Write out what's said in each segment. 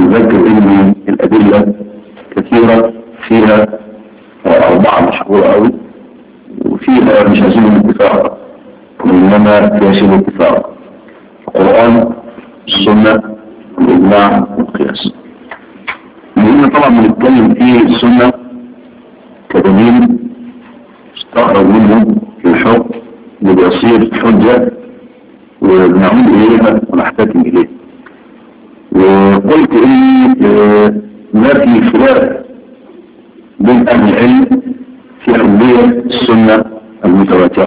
نذكر ان الادله كثيره فيها اربعه مشهوره قوي وفيها مش عايزين اتفاق وانما فيها شبه اتفاق القران السنه الاجماع والقياس لان طبعا بنتكلم في السنه كدليل استخرج منه الحكم اللي بيصير حجه ونعود اليها ونحتكم اليها وقلت ان آه، ما في خلاف بين اهل العلم في حجيه السنه المتواتره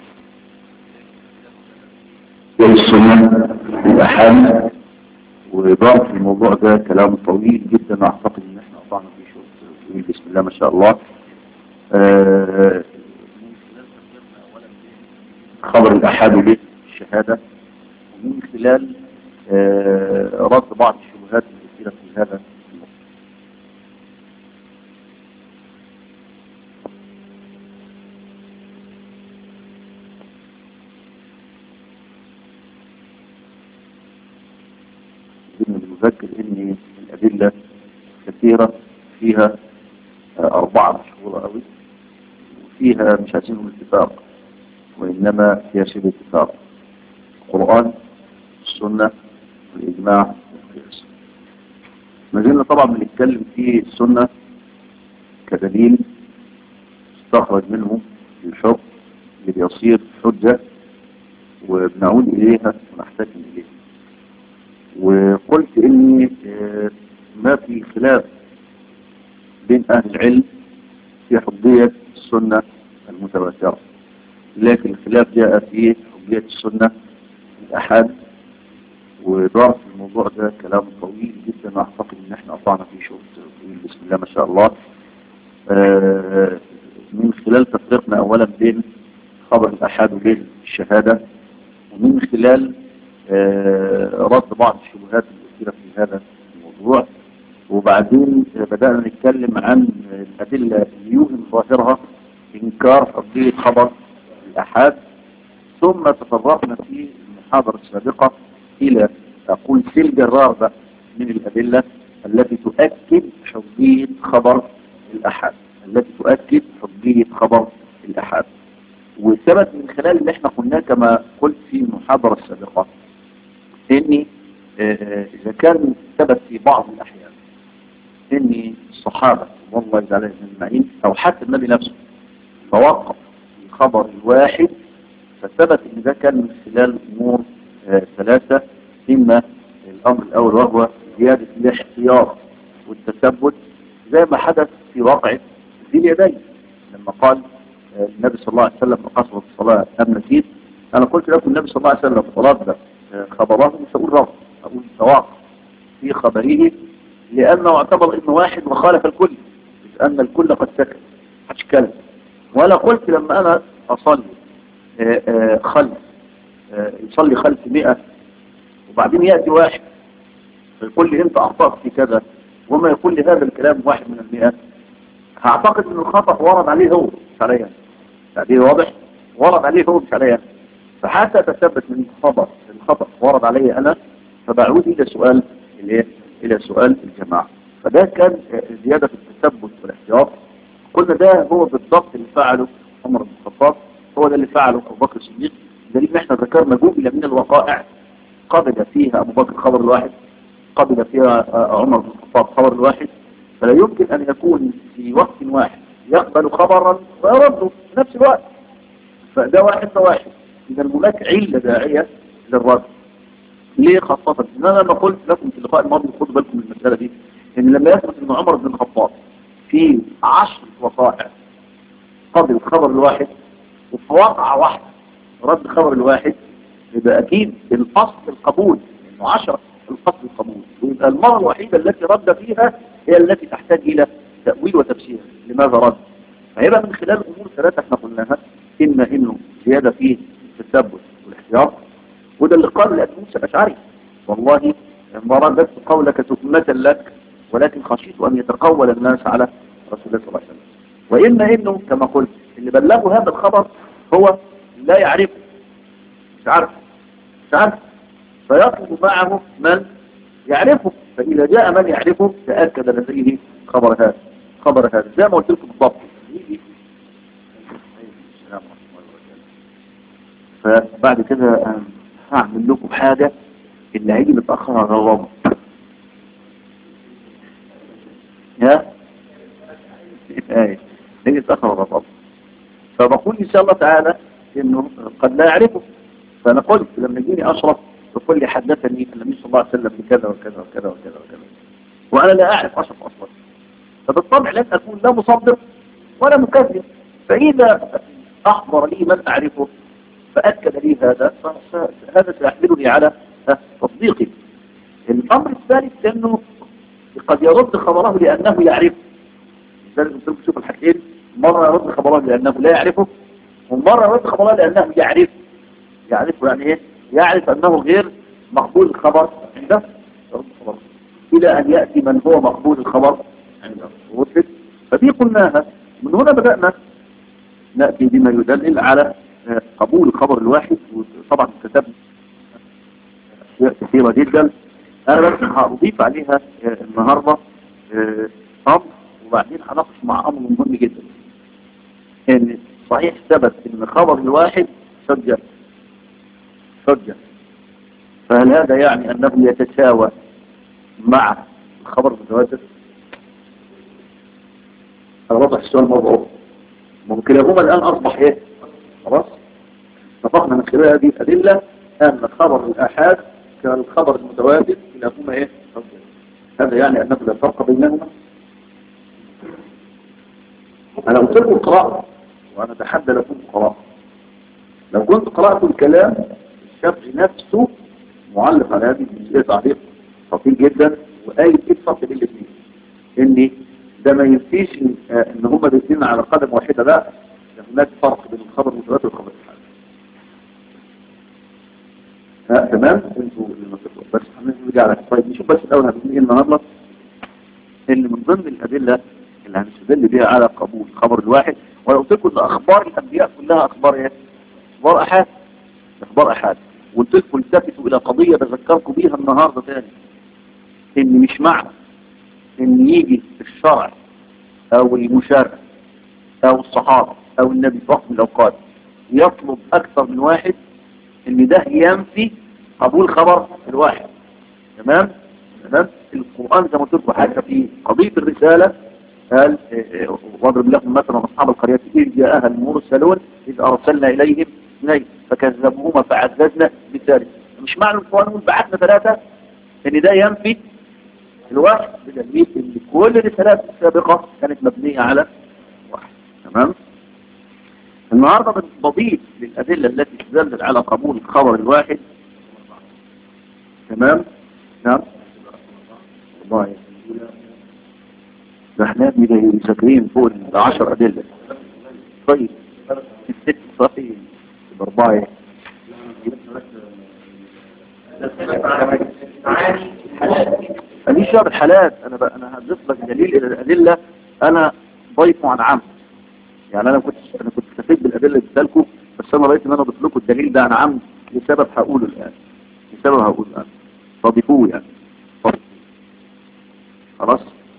هي السنه الاحاد وضاف في الموضوع ده كلام طويل جدا واعتقد ان احنا قطعنا فيه شوط طويل بسم الله ما شاء الله آه، خبر الاحاد به الشهاده ومن خلال آه، رد بعض الشبهات الكثيره في هذا الموضوع. إن بنذكر ان الادله كثيره فيها آه، اربعه مشهوره قوي وفيها مش عايزين نقول اتفاق وانما فيها شبه اتفاق القران السنه والاجماع والقياس ما زلنا طبعا بنتكلم في السنه كدليل استخرج منه الحكم اللي بيصير حجه وبنعود اليها ونحتكم اليها وقلت اني آه، ما في خلاف بين اهل العلم في حجية السنة المتواترة لكن الخلاف جاء في حجية السنة الأحاد ودار في الموضوع ده كلام طويل جدا واعتقد ان احنا قطعنا فيه شوط طويل بسم الله ما شاء الله آه، من خلال تفريقنا اولا بين خبر الأحاد وبين الشهادة ومن خلال آه، رد بعض الشبهات الكثيرة في هذا الموضوع وبعدين بدأنا نتكلم عن الأدلة اللي يوهم ظاهرها إنكار قضية خبر الأحاد ثم تطرقنا في المحاضرة السابقة إلى أقول سلج الرابع من الأدلة التي تؤكد حجية خبر الأحاد التي تؤكد حجية خبر الأحاد وثبت من خلال اللي احنا قلناه كما قلت في المحاضرة السابقة ان آه، اذا كان ثبت في بعض الاحيان ان الصحابة والله عليهم اجمعين او حتى النبي نفسه توقف في خبر الواحد فثبت ان ده كان من خلال امور آه، ثلاثة اما الامر الاول وهو زيادة الاحتياط والتثبت زي ما حدث في واقع ذي اليدين لما قال آه، النبي صلى الله عليه وسلم قصر الصلاة أم نسيت أنا قلت لكم النبي صلى الله عليه وسلم رد آه، خبره مش هقول رد أقول توقف في خبره لأنه اعتبر إنه واحد وخالف الكل إذ أن الكل قد سكت محدش كلم ولا قلت لما أنا أصلي آه، آه، خلف آه، يصلي خلف مئة وبعدين يأتي واحد فيقول لي أنت أخطأت في كذا وما يقول لي هذا الكلام واحد من المئة هعتقد ان الخطأ ورد عليه هو مش عليا تعبير واضح ورد عليه هو مش عليا فحتى تثبت من الخطأ الخطأ ورد علي انا فبعود الى سؤال الايه الى سؤال الجماعة فده كان زيادة في التثبت والاحتياط قلنا ده هو بالضبط اللي فعله عمر بن الخطاب هو ده اللي فعله ابو بكر الصديق دليل ان احنا ذكرنا جملة من الوقائع قبل فيها ابو بكر خبر الواحد قبل فيها آه، عمر بن الخطاب خبر الواحد فلا يمكن أن يكون في وقت واحد يقبل خبرا ويرده في نفس الوقت فده واحد فواحد إذا هناك علة داعية للرد ليه خاصة إن أنا لما قلت لكم في اللقاء الماضي خدوا بالكم من المسألة دي إن لما يثبت إن عمر بن الخطاب في عشر وقائع قبل الخبر الواحد وفي واقعة واحدة رد خبر الواحد يبقى أكيد الأصل القبول إنه عشرة الأصل القبول ويبقى المرة الوحيدة التي رد فيها هي التي تحتاج إلى تأويل وتفسير لماذا رد فيبقى من خلال أمور ثلاثة احنا قلناها إما إنه زيادة في التثبت والاحتياط وده اللي قال لأبي موسى الأشعري والله ما رددت قولك تهمة لك ولكن خشيت أن يتقول الناس على رسول الله صلى الله عليه وسلم وإما إنه كما قلت اللي بلغوا هذا الخبر هو لا يعرفه مش عارف مش عارف فيطلب معه من يعرفه فإذا جاء من يعرفه تأكد لديه خبر هذا خبر هذا زي ما قلت لكم بالضبط يجي السلام عليكم ورحمة الله وبركاته. فبعد كده آه، هعمل لكم حاجة اللي هيجي متأخر هغرمه يا ايه هيجي متأخر هغرمه فبقول إن شاء الله تعالى إنه قد لا يعرفه فأنا قلت لما يجيني أشرف يقول لي حدثني النبي صلى الله عليه وسلم بكذا وكذا وكذا وكذا وكذا وأنا لا أعرف أشرف أصلا فبالطبع لن أكون لا مصدق ولا مكذب فإذا أخبر لي من أعرفه فأكد لي هذا فهذا سيحملني على تصديقي الأمر الثالث أنه قد يرد خبره لأنه يعرفه لذلك قلت لكم شوف الحاجتين مرة يرد خبره لأنه لا يعرفه ومرة يرد خبره لأنه يعرف يعرفه يعني إيه؟ يعرف أنه غير مقبول الخبر عنده يرد خبره إلى أن يأتي من هو مقبول الخبر عنده وصلت فدي قلناها من هنا بدأنا نأتي بما يدلل على آه، قبول الخبر الواحد وطبعا كتبنا أشياء كثيرة جدا أنا بس هضيف عليها آه، النهاردة آه، أمر وبعدين هناقش مع أمر مهم جدا إن صحيح ثبت إن خبر الواحد حجة حجة فهل هذا يعني أنه يتساوى مع الخبر المتواتر؟ أنا وضح السؤال مرة أخرى ممكن هما الآن أصبح إيه؟ خلاص؟ اتفقنا من خلال هذه الأدلة أن خبر الآحاد كالخبر المتواتر كلاهما إيه؟ حجة. هذا يعني أنه لا فرق بينهما أنا قلت لكم قراءة وأنا أتحدى لكم قراءة لو كنت قرأت الكلام الشافعي نفسه معلق على هذه الجزئية تعليق خطير جدا وآية ايه الفرق بين الاثنين ان ده ما ينفيش ان آه، إن هما الاثنين على قدم واحدة لا ده هناك فرق بين الخبر المتواتر والخبر الحاد ها تمام انتوا اللي ما تقرأوا. بس هنرجع على طيب نشوف بس الاول هنقول ايه النهارده اللي من ضمن الادله اللي هنستدل بها على قبول خبر الواحد ولو قلت لكم ان اخبار الانبياء كلها اخبار ايه؟ اخبار احاد اخبار احاد وقلت لكم التفتوا الى قضيه بذكركم بيها النهارده تاني ان مش معنى ان يجي الشرع او المشرع او الصحابه او النبي في وقت من الاوقات يطلب اكثر من واحد ان ده ينفي قبول خبر الواحد تمام تمام القران زي ما قلت لكم حتى في قضيه الرساله قال إيه، واضرب لكم مثلا اصحاب القريه اذ جاءها المرسلون اذ ارسلنا اليهم اثنين فكذبوهما فعززنا بثالث مش معنى القران يقول بعثنا ثلاثه ان ده ينفي الواحد بدليل ان كل الرسالات السابقه كانت مبنيه على واحد تمام النهارده بضيف للادله التي تدل على قبول الخبر الواحد تمام نعم والله ده احنا مسافرين فوق العشر ادله طيب الست صحيح باربعه دي شهر الحالات انا بقى انا هضيف لك دليل الى الادله انا ضيفه عن عم يعني انا كنت انا كنت استفيد بالادله اللي اديتها بس انا رايت ان انا اضيف لكم الدليل ده عن عم لسبب هقوله الان لسبب هقوله الان فضيفوه يعني فضيفوه. خلاص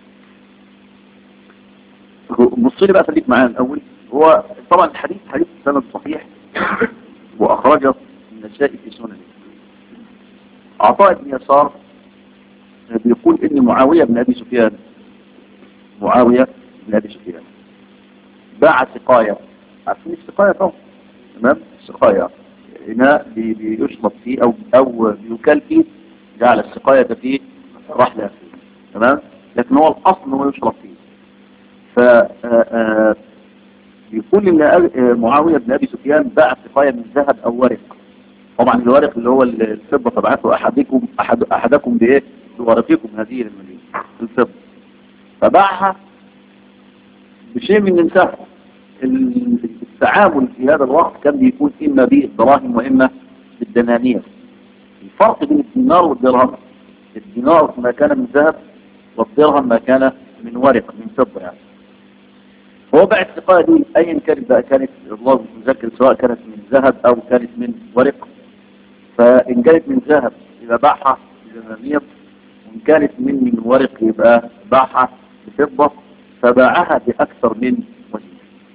بص لي بقى خليك معايا الاول هو طبعا الحديث حديث سند صحيح واخرجه النسائي في سننه عطاء بن يسار بيقول ان معاوية بن ابي سفيان معاوية بن ابي سفيان باع سقاية عارفين السقاية طبعا تمام سقاية اناء بي- بيشرب فيه او او بيكال فيه جعل السقاية فيه رحلة فيه تمام لكن هو الاصل انه يشرب فيه ف آه، آه، يقول ان أب- آه، معاوية بن ابي سفيان باع سقاية من ذهب او ورق طبعا الورق اللي هو الفضة تبعته احدكم احد احدكم بايه بورقكم هذه المدينة الفضة فباعها بشيء من الانساح ال- التعامل في هذا الوقت كان بيكون اما بالدراهم واما بالدنانير الفرق بين الدينار والدرهم الدينار ما كان من ذهب والدرهم ما كان من ورق من فضة يعني هو باع السقاية دي ايا كانت بقى كانت الله مش متذكر سواء كانت من ذهب او كانت من ورق فان كانت من ذهب اذا باعها بدنانير وإن كانت من من ورق يبقى باعها بفضة فباعها بأكثر من وزن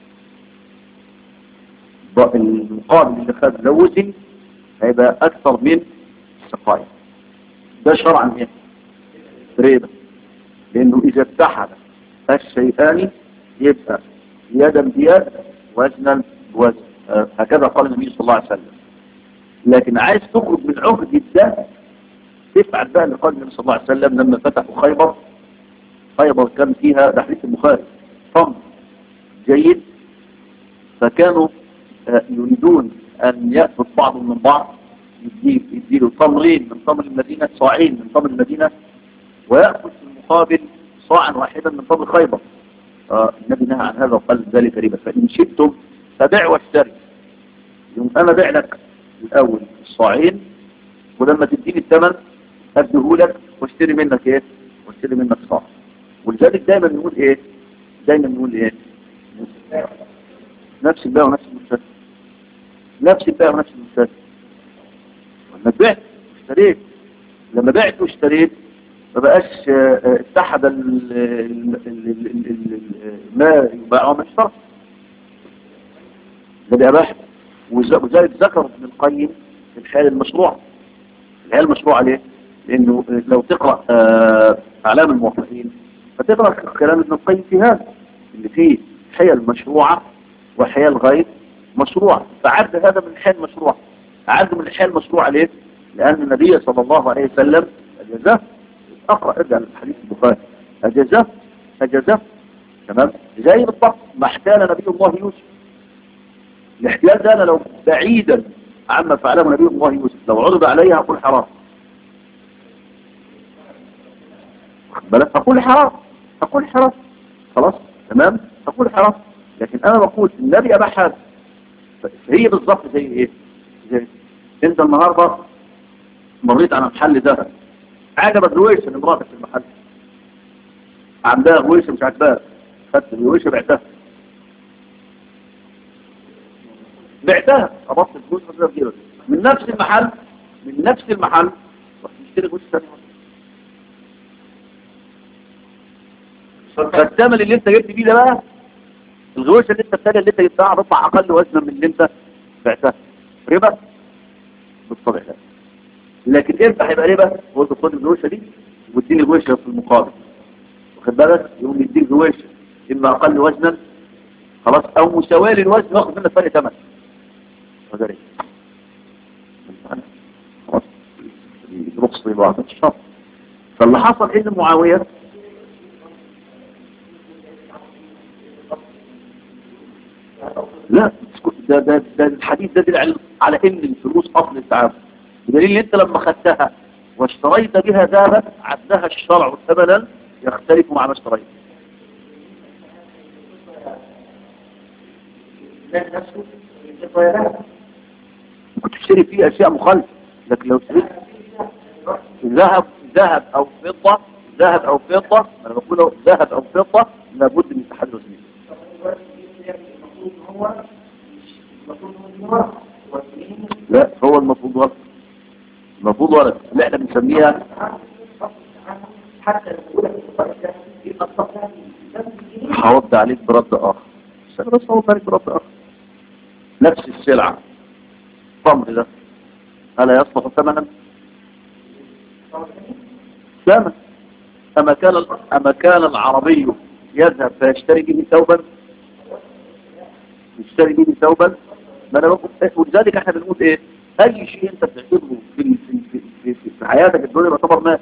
ب- المقابل اللي خد له وزن هيبقى أكثر من السقاية ده شرعا ايه؟ ريبة لأنه إذا اتحد الشيئان يبقى يدا بيد وزنا بوزن آه، هكذا قال النبي صلى الله عليه وسلم لكن عايز تخرج من عهد ده تفعل بقى اللي قال النبي صلى الله عليه وسلم لما فتحوا خيبر خيبر كان فيها ده حديث البخاري تمر جيد فكانوا آه، يريدون أن يأخذ بعضهم من بعض يديه يديله تمرين من تمر المدينة صاعين من تمر المدينة ويأخذ في المقابل صاعا واحدا من تمر خيبر آه، النبي نهى عن هذا وقال ذلك ربا فإن شئتم فبيع واشتري يوم أنا بيع لك الأول الصاعين ولما تديني الثمن أديه واشتري منك إيه واشتري منك صاع ولذلك دايما نقول إيه دايما نقول إيه نفس البيع ونفس المشتري نفس البيع ونفس المشتري لما بعت واشتريت لما بعت واشتريت ما بقاش آه، آه، اتحد ال- ال- ال- ال- ال- ال- ما يباع وما يشترى ده بقى بحث وز- وذلك ذكر ابن القيم في الحياة المشروع الحياة المشروع ليه؟ لأنه لو تقرأ آه، أعلام الموفقين فتقرأ كلام ابن القيم في هذا اللي فيه حيل مشروعة وحيل غير مشروعة فعد هذا من الحيل المشروعة عد من الحيل المشروعة ليه؟ لأن النبي صلى الله عليه وسلم أجازه أقرأ ارجع للحديث البخاري أجازه أجازه تمام زي بالضبط ما احتال نبي الله يوسف الاحتيال ده أنا لو بعيدا عما فعله نبي الله يوسف لو عرض علي هقول حرام واخد بالك هقول حرام هقول حرام خلاص تمام هقول حرام لكن انا بقول النبي اباح هذا هي بالظبط زي ايه زي انت النهارده مريت على محل ذهب عجبك غويشه لمراتك في المحل عندها غويشه مش عاجباها خدت الغويشه بعتها بعتها قبضت الفلوس وكده كده من نفس المحل من نفس المحل رحت تشتري غويشه ثانيه فالثمن اللي انت جبت بيه ده بقى الغويشه اللي انت الثانيه اللي انت جبتها هتطلع اقل وزنا من اللي انت بعتها ربا بالطبع ده لكن امتى هيبقى ربا هو انت خد الغويشه دي واديني غويشه في المقابل واخد بالك يقوم يديك غويشه اما اقل وزنا خلاص او مساواه للوزن واخد منك فرق ثمن وذلك خلاص رخص لبعض الشرط فاللي حصل ان معاويه لا ده ده ده الحديث ده دليل على ان الفلوس اصل التعامل بدليل ان انت لما خدتها واشتريت بها ذهبا عدها الشرع ثمنا يختلف مع ما اشتريت كنت تشتري فيه اشياء مخالفه لكن لو اشتريت ذهب ذهب او فضه ذهب او فضه انا بقول له ذهب او فضه لابد من اتحاد الوزنين لا هو المفروض ورد المفروض ورد اللي احنا بنسميها هرد عليك برد اخر بس انا بس هرد عليك برد اخر نفس السلعة التمر ده ألا يصلح ثمنا ثمن أما كان أما كان العربي يذهب فيشتري به ثوبا يشتري به ثوبا ما انا بقول ولذلك احنا بنقول ايه اي شيء انت بتعتبره في في في, في, في, في حياتك الدنيا يعتبر مال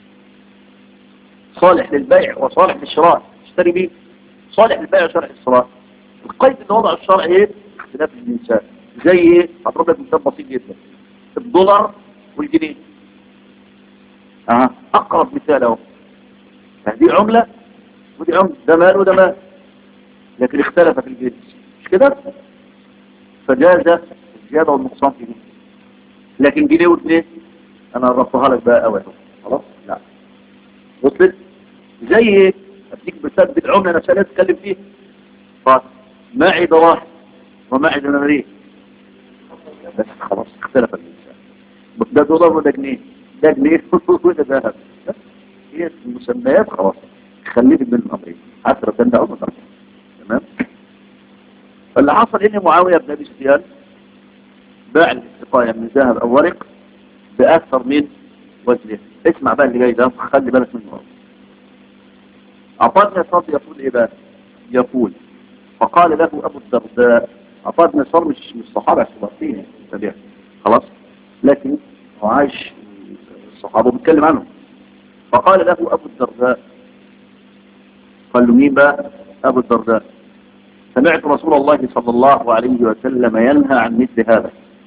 صالح للبيع وصالح للشراء اشتري بيه صالح للبيع وصالح للشراء القيد اللي وضع الشرع ايه اختلاف الانسان زي ايه هضرب لك مثال بسيط جدا الدولار والجنيه اه اقرب مثال اهو دي عمله ودي عمله ده مال وده مال لكن اختلف في الجنس مش كده فجاز الزيادة والنقصان في دي لكن جنيه واثنين انا ربطها لك بقى قوي خلاص لا وصلت زي ايه اديك مثال بالعمله نفسها اللي تتكلم فيها قال معي دراهم ومعي دنانير بس خلاص اختلف الانسان ده دولار وده جنيه ده جنيه وده ذهب هي المسميات خلاص خليه من الأمرين عشرة ده أو مدرسة تمام فاللي حصل إن معاوية بن أبي سفيان باع السقاية من ذهب أو ورق بأكثر من وزنه اسمع بقى اللي جاي ده خلي بالك منه عطاء بن يسار يقول إيه بقى يقول فقال له أبو الدرداء عطاء بن يسار مش مش صحابة الصلاحين تبع خلاص لكن هو عايش الصحابة بيتكلم عنهم فقال له أبو الدرداء قال له مين بقى أبو الدرداء سمعت رسول الله صلى الله عليه وسلم ينهى عن مثل هذا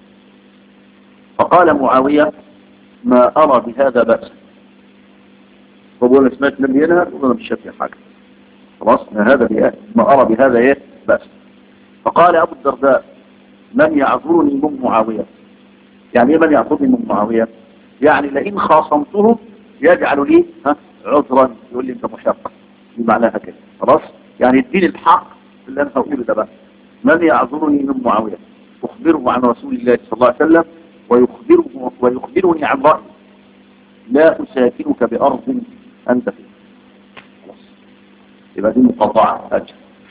فقال معاوية ما أرى بهذا بأسا فبقول أنا سمعت النبي ينهى أقول أنا مش شايف حاجة خلاص ما هذا بإيه ما أرى بهذا إيه بأسا فقال أبو الدرداء من يعذرني من معاوية يعني إيه من يعذرني من معاوية يعني لئن خاصمته يجعل لي ها عذرا يقول لي انت مشقق دي معناها كده خلاص يعني الدين الحق اللي انا هقوله ده بقى من يعذرني من معاويه اخبره عن رسول الله صلى الله عليه وسلم ويخبره ويخبرني عن رايي لا اساكنك بارض انت فيها خلاص يبقى دي مقاطعه اجل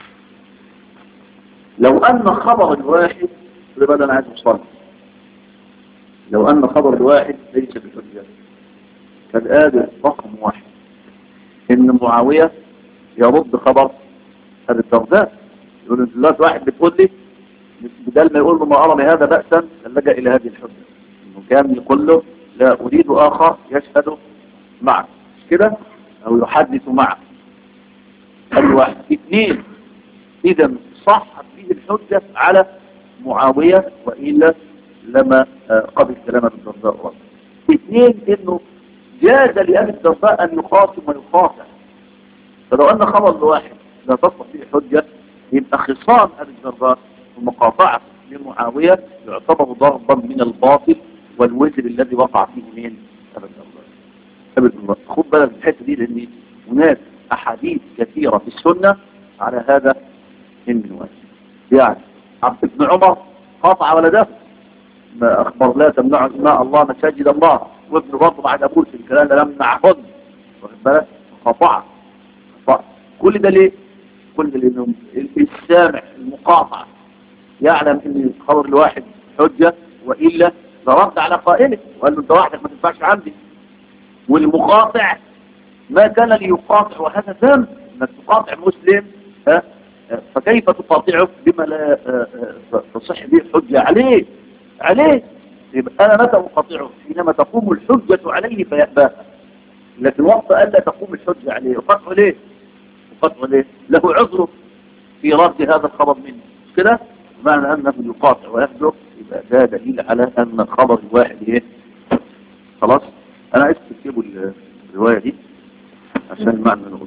لو ان خبر الواحد يبقى ده انا عايز اوصل لو ان خبر الواحد ليس بحجه فالآن رقم واحد ان معاوية يرد خبر ابي الدرداء يقول انت دلوقتي واحد بتقول لي بدل ما يقول له ما ارى هذا بأسا لجأ الى هذه الحجة انه كان يقول له لا اريد اخر يشهد معك مش كده او يحدث معك ادي واحد اثنين اذا صحت فيه الحجة على معاوية وإلا لما قبل كلام ابي الدرداء اثنين انه جاز لأبي الدرداء أن يخاصم ويخاصم فلو أن خبر لواحد لا تصلح فيه حجة يبقى خصام أبي الدرداء ومقاطعة لمعاوية يعتبر ضربا من الباطل والوزر الذي وقع فيه من أبي الدرداء أبي الدرداء خد بالك من الحتة دي لأن هناك أحاديث كثيرة في السنة على هذا المنوال يعني عبد ابن عمر قاطع ولده ما أخبر لا تمنع إماء الله مساجد الله وابن برضه بعد أبوه في الكلام ده لمنعهن واخد بالك قطع كل ده ليه؟ كل ده لأنه السامع المقاطع يعلم ان خبر الواحد حجة وإلا لرد على قائله وقال له انت وحدك ما تنفعش عندي والمقاطع ما كان ليقاطع وهذا ذنب انك تقاطع مسلم ها فكيف تقاطعه بما لا تصح به الحجة عليه عليه يبقى أنا متى أقاطعه حينما تقوم الحجة عليه فيأباها لكن وقت ألا تقوم الحجة عليه وقطعه ليه وقطعه ليه له عذره في رد هذا الخبر منه كده معنى أنه يقاطع ويحذر يبقى ده دليل على أن الخبر الواحد ايه خلاص أنا عايز تكتبوا الرواية دي عشان معنى نقول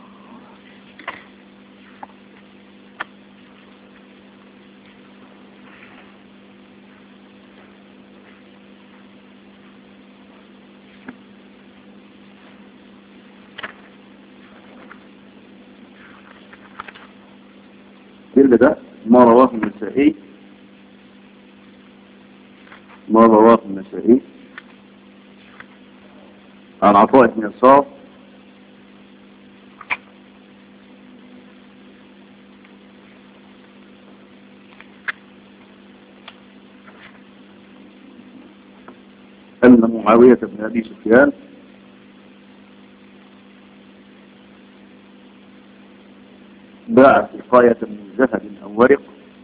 كل ده ما رواه النسائي ما رواه النسائي عن عطاء بن يسار أن معاوية بن أبي سفيان باع سقاية من ذهب أو ورق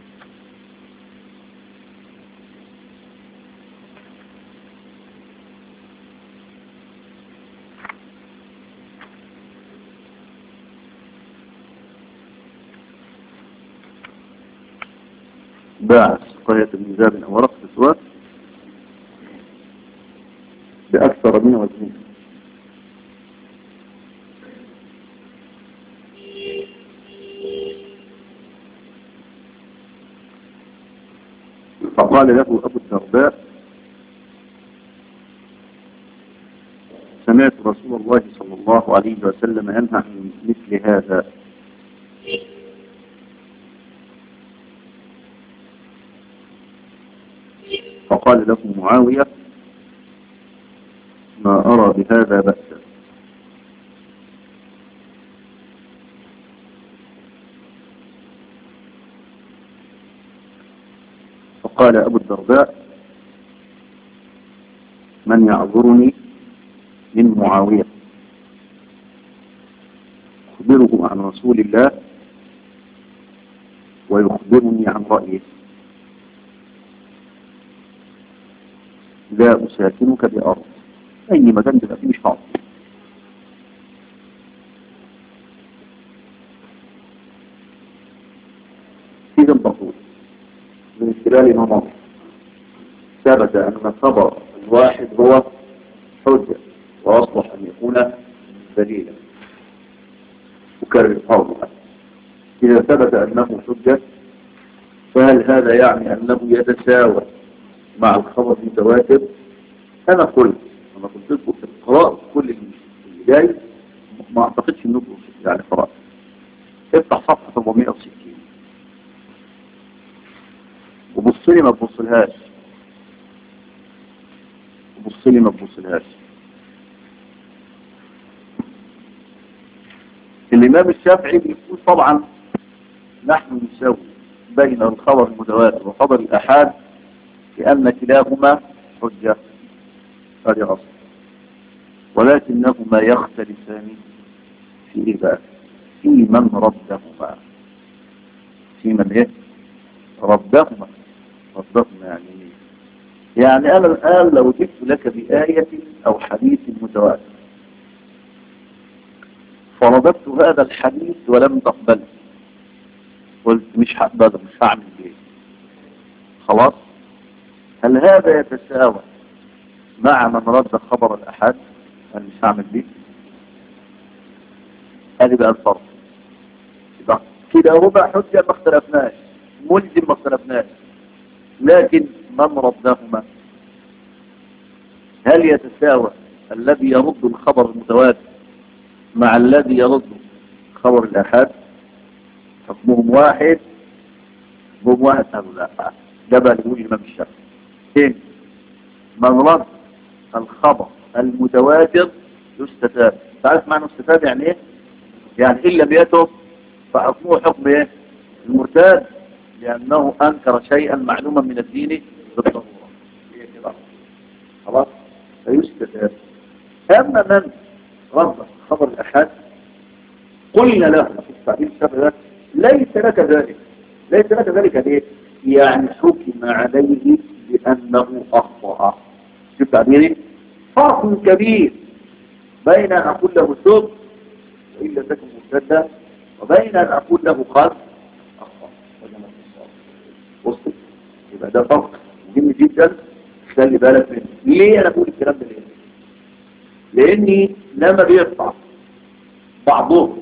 باع سقاية من ذهب أو ورق بسواء بأكثر من وزنه فقال له أبو الدرداء سمعت رسول الله صلى الله عليه وسلم ينهى عن مثل هذا فقال له معاوية ما أرى بهذا بأسا قال أبو الدرداء من يعذرني من معاوية أخبره عن رسول الله ويخبرني عن رأيه لا أساكنك بأرض أي مكان تبقى فيه مش هقعد إذا بقول من خلال نظام ثبت أن خبر الواحد هو حجة وأصلح أن يكون دليلا أكرر قولها إذا ثبت أنه حجة فهل هذا يعني أنه يتساوى مع الخبر المتواتر أنا قلت أنا قلت لكم قراءة كل اللي جاي ما أعتقدش أنكم يعني قراءة افتح صفحة 460 وبص لي ما تبصلهاش وبص لي ما تبصلهاش الإمام الشافعي بيقول طبعا نحن نساوي بين الخبر المتواتر وخبر الأحاد لأن كلاهما حجة هذه أصل ولكنهما يختلفان في إيه بقى في من ردهما في من إيه ردهما ردهما يعني إيه يعني أنا الآن لو جبت لك بآية أو حديث متواتر فرضبت هذا الحديث ولم تقبله قلت مش هقبله مش هعمل ايه خلاص هل هذا يتساوى مع من رد خبر الأحد هل مش هعمل بيه هذه بقى الفرق يبقى كده ربع حجة ما اختلفناش ملزم ما اختلفناش لكن من ردهما هل يتساوى الذي يرد الخبر المتواتر مع الذي يرد خبر الأحد حكمهم واحد هم واحد قالوا لا ده بقى يقول الإمام الشافعي ثاني من رد الخبر المتواتر يستتاب تعرف معنى استتاب يعني ايه يعني إن لم يتب فحكمه حكم ايه المرتاد لأنه أنكر شيئا معلوما من الدين بالضرورة هي كده خلاص فيستتاب أما من رد خبر الأحد قلنا له في التعبير الشافعي ليس لك ذلك ليس لك ذلك ليه يعني حكم عليه بأنه أخطأ شوف تعبيري فرق كبير بين أن أقول له سب وإلا تكن مرتدا وبين أن أقول له قد أخطأ وصل يبقى ده فرق مهم جدا خلي بالك منه ليه أنا أقول الكلام ده ليه لأني لما بيرفع بعضهم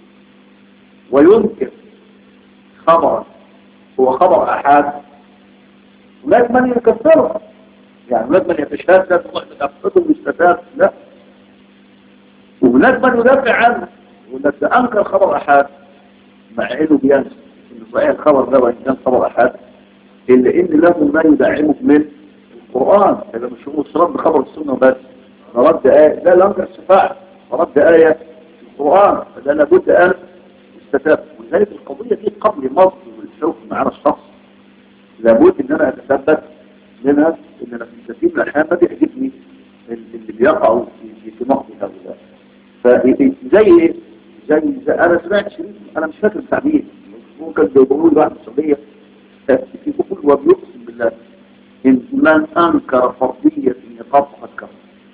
وينكر خبرا هو خبر أحد هناك من يكفره يعني هناك من يتشهد تفقده ويستفاد لا وهناك من يدافع عنه يقول لك ده أنكر خبر أحد مع إنه بينسى إن صحيح الخبر ده وإن كان خبر أحد إلا إن له ما يدعمه من القرآن إذا مش هو رد خبر السنة بس رد آية لا لا أنكر الشفاعة رد آية في القرآن فده لابد أن يستتاب ولذلك القضية دي قبل مصر والحكم على الشخص لابد ان انا اتثبت منها ان انا في كثير من الاحيان ما بيعجبني اللي بيقعوا في في مصر هؤلاء فزي ايه؟ زي, زي انا سمعت شريف انا مش فاكر التعبير ممكن بيقولوا واحد السعوديه يقول وبيقسم بالله ان من انكر فرضيه النقاب فقد كفر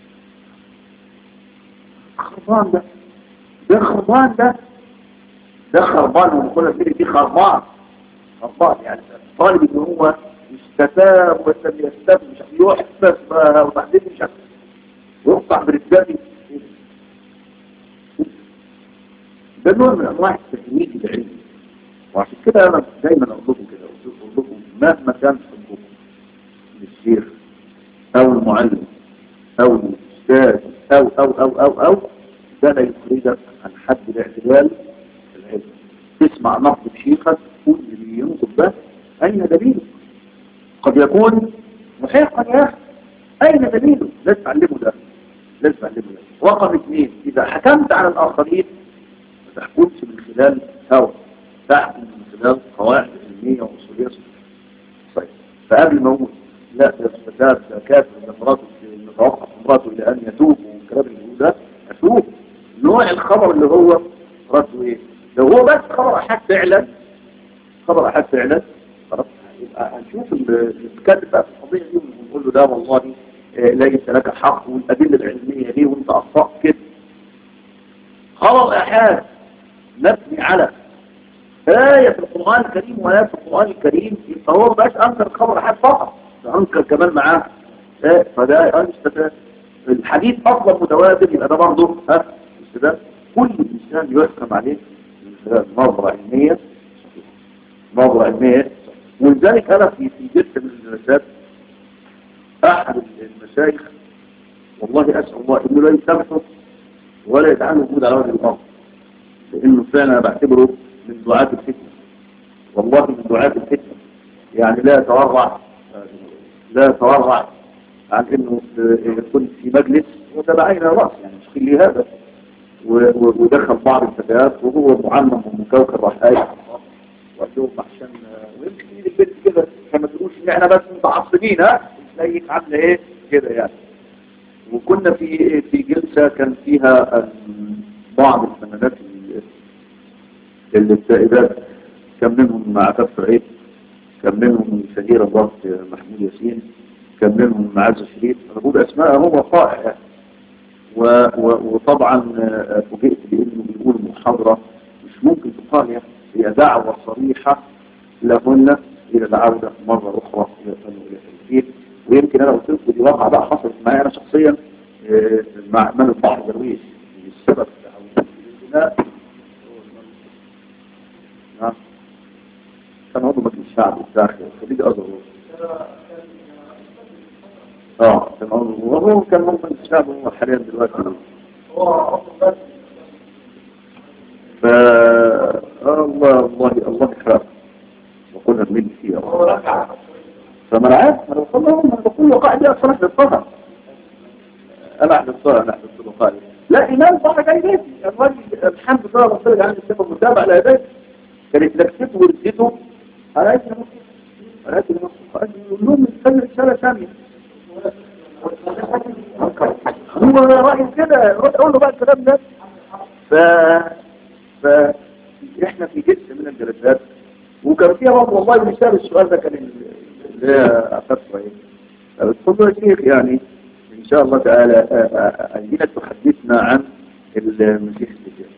خربان ده ده خربان ده ده خربان ونقول لك دي خربان خربان يعني طالب ان هو يستتاب ولم يستتاب مش يحبس وبعدين مش ويقطع برجالي ده نوع من انواع التهويج العلمي وعشان كده انا دايما اقول لكم كده اقول لكم مهما كان حبكم للشيخ او المعلم او الاستاذ او او او او او ده لا يخرجك عن حد الاعتدال في العلم تسمع نقد شيخك تقول اللي ينقد ده اين دليله قد يكون محقا يا اخي اين دليله لازم تعلمه ده لازم تعلمه ده رقم اثنين اذا حكمت على الاخرين ما تحكمش من خلال هوى تحكم من خلال قواعد علميه واصوليه صحيح فقبل ما اقول لا ده فساد ده كافر ده مراته نتوقف مراته الى ان يتوب والكلام اللي هو ده اتوب نوع الخبر اللي هو رده ايه لو هو بس خبر احد فعلا خبر احد فعلا خلاص يبقى هنشوف اللي بيتكلم بقى في القضيه دي ونقول له ده والله آه، ليس لك حق والادله العلميه دي وانت اخطات كده خبر احاد مبني على آية في القرآن الكريم وآية في القرآن الكريم يبقى هو بس أنكر خبر أحد فقط ده أنكر كمان معاه آه، فده أنشتت الحديث أصلا متواتر يبقى ده برضه ها مش ده كل إنسان يحكم عليه من خلال نظرة علمية نظرة علمية ولذلك أنا في في جلسة من الجلسات أحد المشايخ والله أسأل الله إنه لا يسامحه ولا يجعله وجود على وجه الأرض لأنه فعلا أنا بعتبره من دعاة الفتنة والله من دعاة الفتنة يعني لا يتورع لا يتورع عن انه يكون في مجلس وتبعين راس يعني مش خلي هذا و- و- ودخل بعض الفتيات وهو معلم ومكوكب راح قايل وقال لهم عشان ويمكن يجي البيت كده كما تقولش ان احنا بس متعصبين ها تلاقيك عامله ايه كده يعني وكنا في في جلسه كان فيها ال- بعض الفنانات ال- اللي السائدات كان منهم مع كف عيد كان منهم شهير الله محمود ياسين كان منهم معز شريف انا بقول اسماء هو قائع يعني. و و وطبعا آه، فوجئت بانه بيقول محاضره مش ممكن تقال يعني هي دعوه صريحه لهن الى العوده مره اخرى الى الى التوحيد ويمكن انا قلت لكم دي واقعه بقى حصلت معايا انا شخصيا آه، مع من البحر درويش السبب في عودتي للبناء نعم كان عضو مجلس الشعب بتاع خليج ازهر اه كان عضو وهو كان عضو مجلس الشعب هو حاليا دلوقتي ف آه الله الله الله يكرمه وقلنا بمين فيها فما انا عارف انا بقول لهم انا بقول له قاعد اصلا احنا الصلاه انا احنا الصلاه انا احنا الصلاه قاعد لا امام صح جاي بيتي الراجل الحمد لله ربنا يجعل السبب المتابع على يديه كانت لبسته ورثته على ايدي مصر على ايدي مصر قال لهم نستنى رساله ثانيه هو رايه كده روح قول له بقى الكلام ده ف ف احنا في جلسه من الجلسات وكان فيها برضه والله مثال السؤال ده كان اللي هي اخذته ايه بتقول له يا شيخ يعني ان شاء الله تعالى عايزينك تحدثنا عن المسيح الدجال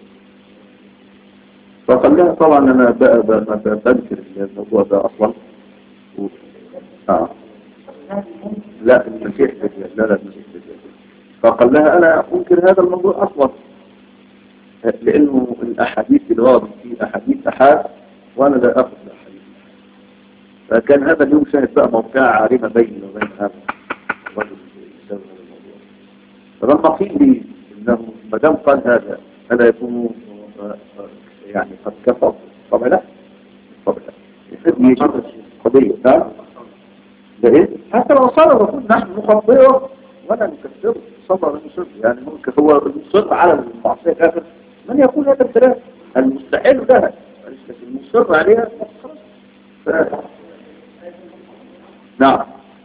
فقال لها طبعا انا ب- ب- ب- بنكر الموضوع ده اصلا و... آه. لا المسيح الدجال لا لا المسيح الدجال فقال لها انا انكر هذا الموضوع اصلا لانه الاحاديث الواضح في احاديث احاد وانا لا اخذ الاحاديث فكان هذا اليوم شاهد بقى موقع عارمه بيني وبين هذا الرجل يسوي هذا الموضوع فلما قيل لي انه ما دام قال هذا الا يكون آه، آه، يعني قد كفر طبعا لا طبعا لا يحب يجيب قضيه نعم ده ايه حتى لو صار الرسول نحن نخطئه ولا نكفره صلى الله عليه وسلم يعني ممكن هو المصر على المعصيه كافر من يقول هذا الكلام المستحيل ده المصر عليها خلاص ف- نعم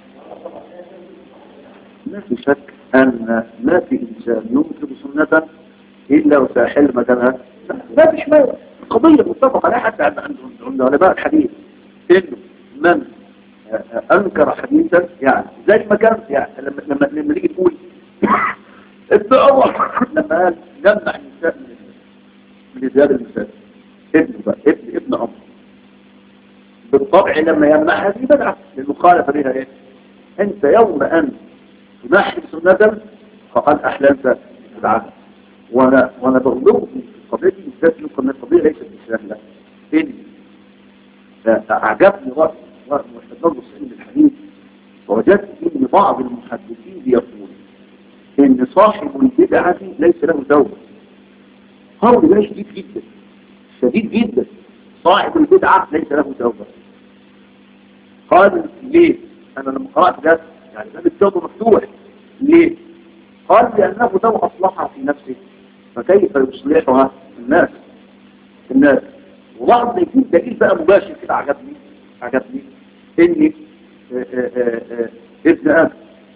ما في شك أن ما في إنسان ينكر سنة إلا وسيحل مكانها لا، ما فيش ما قضية متفق عليها حتى عند عند عند علماء الحديث إنه من أنكر حديثا يعني زي ما كان يعني لما لما لما نيجي تقول ابن عمر لما قال جمع النساء من من زياد المساجد ابن بقى ابن ابن عمر بالطبع لما يمنعها دي بدعة لأنه خالف بها إيه أنت يوم أن تنحي سنة فقد أحللت بدعة وأنا وأنا بغلق في قضية بالذات يمكن القضية ليست بسهلة إن أعجبني رأي رأي محمد سعيد الحديث ووجدت إن بعض المحدثين يقول إن صاحب البدعة ليس له توبة قول ده شديد جدا شديد جدا صاحب البدعة ليس له توبة قال ليه انا لما قرأت ده يعني باب التوبة مفتوح ليه قال لانه لو اصلحها في نفسه فكيف يصلحها الناس الناس وبعض يكون دليل بقى مباشر كده عجبني عجبني ان آه، آه، آه، ابن ادم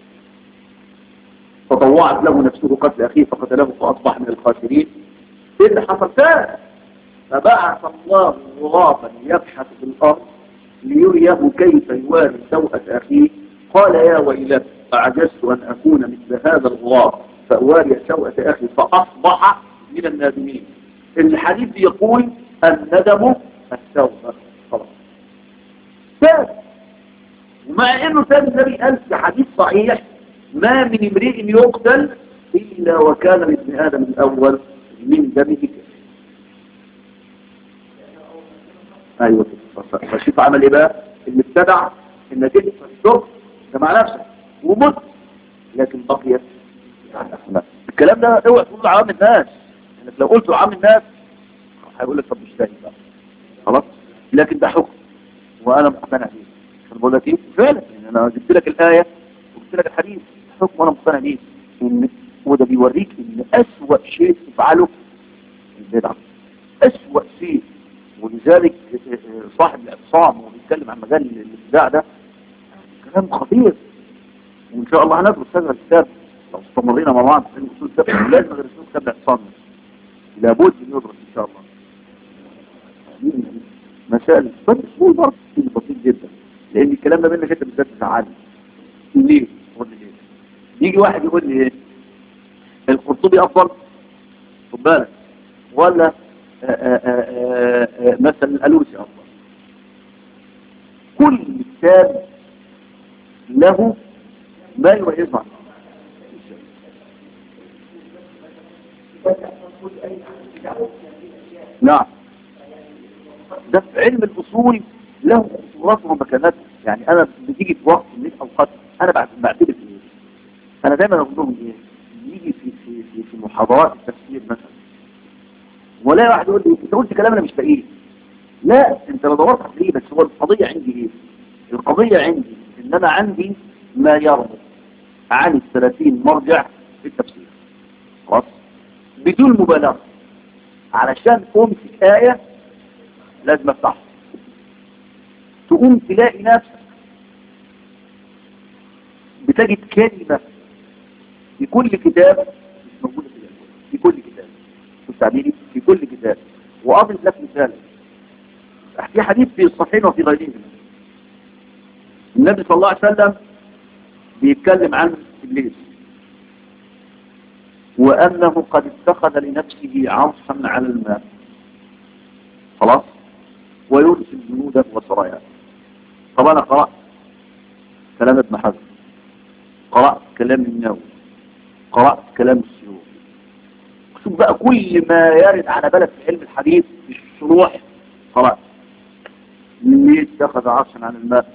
فطوعت له نفسه قتل اخيه فقتله فاصبح من الخاسرين ايه اللي حصل ده فبعث الله غرابا يبحث في الارض ليريه كيف يواري سوءة اخيه قال يا ويلتى اعجزت ان اكون مثل هذا الغراب فاواري سوءة اخي فاصبح من النادمين الحديث يقول الندم التوبة خلاص تاب ومع انه تاب النبي قال في حديث صحيح ما من امرئ يقتل الا وكان لابن ادم الاول من دمه كده ايوه كده فشوف عمل ايه بقى اللي ابتدع انك انت الشرب ده مع نفسك ومت لكن بقيت على الأخلاق. الكلام ده اوعى تقول عوام الناس انك لو قلت عوام الناس هيقول لك طب مش فاهم بقى خلاص لكن ده حكم وانا مقتنع بيه انا بقول لك ايه فعلا يعني انا جبت لك الايه وجبت لك الحديث حكم وانا مقتنع بيه ان وده بيوريك ان اسوأ شيء تفعله البدعه اسوأ شيء ولذلك صاحب الاعتصام وبيتكلم عن مجال الابداع ده كلام خطير وان شاء الله هندرس هذا الكتاب لو استمرينا مع بعض في الاصول السبع لازم ندرس كتاب الاعتصام لابد ان يدرس ان شاء الله مسائل بس اصول برضه بسيط جدا لان الكلام ده منك انت بالذات تزعلني ليه؟ قول لي ليه؟ يجي واحد يقول لي ايه؟ القرطبي افضل خد بالك ولا آآ آآ آآ مثلا الالوسي افضل كل كتاب له ما يميزه عنه نعم ده في علم الأصول له خطورات ومكانات يعني أنا بتيجي في وقت من الأوقات أنا بعد بعتبر إيه أنا دايما أقول لهم إيه يجي في في في, في محاضرات التفسير مثلا ولا واحد يقول لي أنت قلت كلام أنا مش فاهمه لا أنت لو دورت هتلاقيه بس هو القضية عندي إيه القضية عندي إن أنا عندي ما يربط عن الثلاثين مرجع في التفسير خلاص بدون مبالغة علشان أمسك آية لازم افتحها تقوم تلاقي نفسك بتجد كلمة في كل كتاب مش موجودة في الأول في كل كتاب شوف تعبيري في كل كتاب وأضرب لك مثال أحكي حديث في الصحيح وفي غيرهما النبي صلى الله عليه وسلم بيتكلم عن إبليس وأنه قد اتخذ لنفسه عرشا على الماء خلاص ويرسل جنودا وسرايا طب أنا قرأت كلام ابن حزم قرأت كلام النووي قرأت كلام السيوطي شوف بقى كل ما يرد على بالك في علم الحديث في الشروح قرأت ليه اتخذ عرشا عن الماء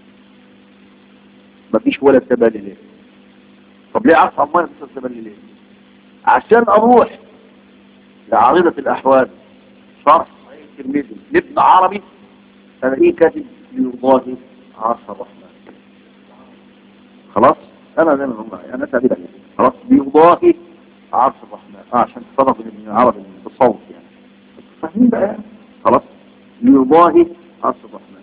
مفيش ولا تبالي ليه طب ليه عرش عن الماء مفيش ولا تبالي ليه عشان اروح لعارضة الاحوال شرح صحيح الترمذي لابن عربي الاقيه كاتب يرضاه عرش الرحمن خلاص انا زي ما هم انا تعبير عليه خلاص بيرضاه عرش الرحمن اه عشان تصرف ابن عربي بالصوت يعني فاهمين بقى يعني؟ خلاص يرضاه عرش الرحمن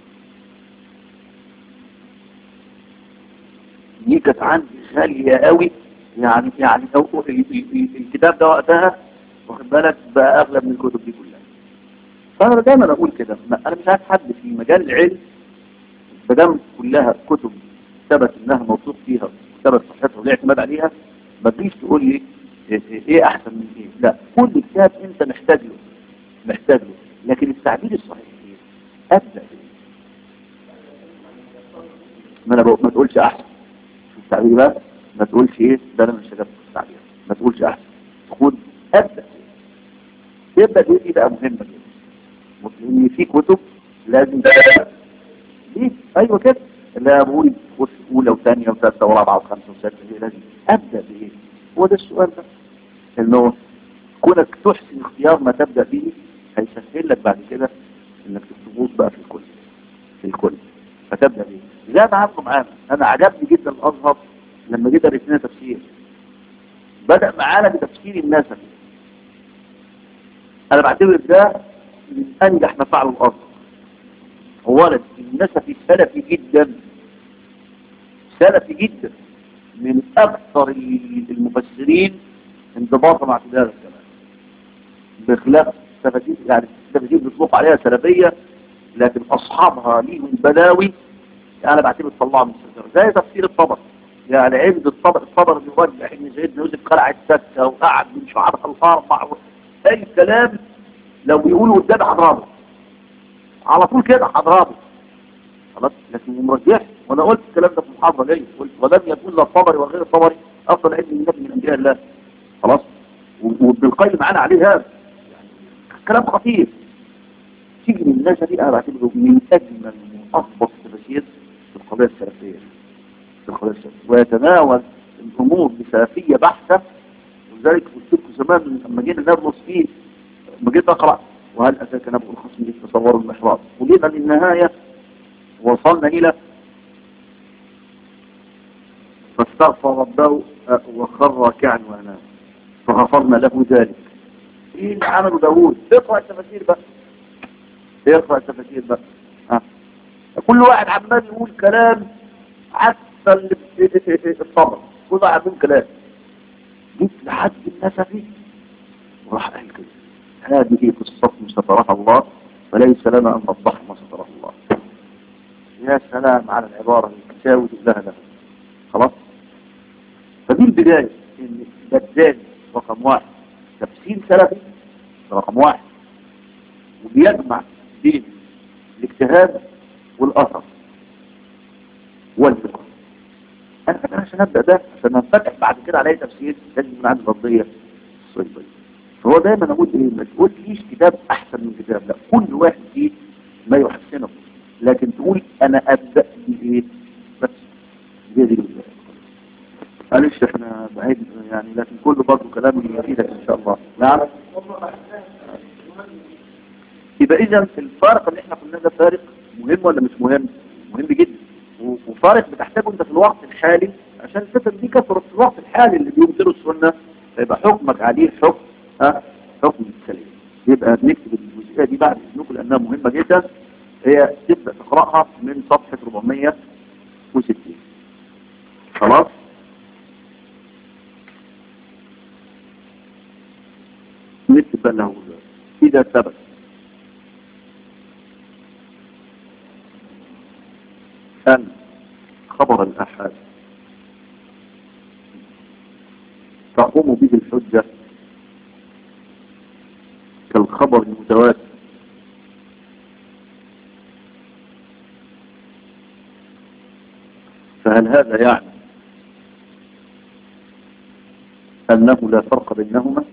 دي كانت عندي غالية قوي يعني يعني أو ال- ال- الكتاب ده وقتها واخد بالك بقى اغلى من الكتب دي كلها فانا دايما اقول كده ما- انا مش عايز حد في مجال العلم ما دام كلها كتب ثبت انها موثوق فيها ثبت صحتها والاعتماد عليها ما تجيش تقول لي إيه- إيه ايه احسن من ايه لا كل كتاب انت محتاج له محتاج له لكن التعبير الصحيح ايه ابدا بيه. ما انا بقول ما تقولش احسن شوف التعبير بقى ما تقولش ايه ده انا مش هجيب التعبير ما تقولش احسن تقول ابدا يبدا دي بقى مهمه جدا لان في كتب لازم تبدأ. ليه ايوه كده لا بقول خش اولى وثانيه وثالثه ورابعه وخمسه وسادسه ليه لازم ابدا بايه هو ده السؤال ده انه كونك تحسن اختيار ما تبدا به هيسهل لك بعد كده انك تغوص بقى في الكل في الكل فتبدا به زي ما عملوا معانا انا عجبني جدا الازهر لما جه درس لنا تفسير بدا معانا بتفسير النسبي انا بعتبر ده من انجح ما فعله الازهر اولا النسبي سلفي جدا سلفي جدا من اكثر المفسرين انضباطا مع اعتدال الكلام بخلاف التفاسير يعني التفاسير بيطلق عليها سلفيه لكن اصحابها ليهم بلاوي انا بعتبر طلعها من الشجره زي تفسير الطبر يعني عند الطبر الطبر بيرجح ان سيدنا يوسف قلع السكه وقعد من شعرها الاربع اي كلام لو بيقولوا قدام حضرابه على طول كده حضرابه خلاص لكن مرجح وانا قلت الكلام ده في المحاضره جاي قلت ولم يكن لا الطبري وغير الطبري افضل علم من من انبياء الله خلاص وابن القيم معانا عليه هذا يعني كلام خطير تيجي من الناس دي انا بعتبره من اجمل واضبط التفاسير في القضيه السلفيه في القضيه السلفيه ويتناول الامور بسلفيه بحته ولذلك قلت لكم زمان لما جينا ندرس فيه لما جيت اقرا وهل اتاك نبأ الخصم اذ تصوروا المحراب وجينا للنهايه وصلنا الى فاستغفر ربه وخر راكعا وانام فغفرنا له ذلك ايه اللي عمله داوود اقرا التفاسير بقى اقرا التفاسير بقى ها كل واحد عمال يقول كلام حتى الصبر كل واحد يقول كلام جيت لحد النسفي وراح قال كده هذه قصة سترها الله فليس لنا أن نضح ما سترها الله يا سلام على العبارة اللي تساوي لها له خلاص فدي البداية ان بداني رقم واحد تفسير سلفي رقم واحد وبيجمع بين الاجتهاد والاثر والفقه انا فاكر عشان ابدا ده عشان انفتح بعد كده عليه تفسير لازم يكون عندي ضديه صيبيه فهو دايما اقول ايه ما تقوليش كتاب احسن من كتاب لا كل واحد فيه ما يحسنه لكن تقول انا ابدا بايه بس دي دي معلش احنا بعيد يعني لكن كله برضه كلام يفيدك ان شاء الله نعم يبقى اذا الفارق اللي احنا قلنا ده فارق مهم ولا مش مهم مهم جدا وفارق بتحتاجه انت في الوقت الحالي عشان الفتن دي كثرت في الوقت الحالي اللي بيبطلوا السنه فيبقى حكمك عليه حكم ها حكم السليم يبقى بنكتب الجزئيه دي بعد اذنكم لانها مهمه جدا هي تبدا تقراها من صفحه 460 خلاص نكتب بقى له اذا ثبت أن خبر الأحاد تقوم به الحجة كالخبر المتواتر فهل هذا يعني أنه لا فرق بينهما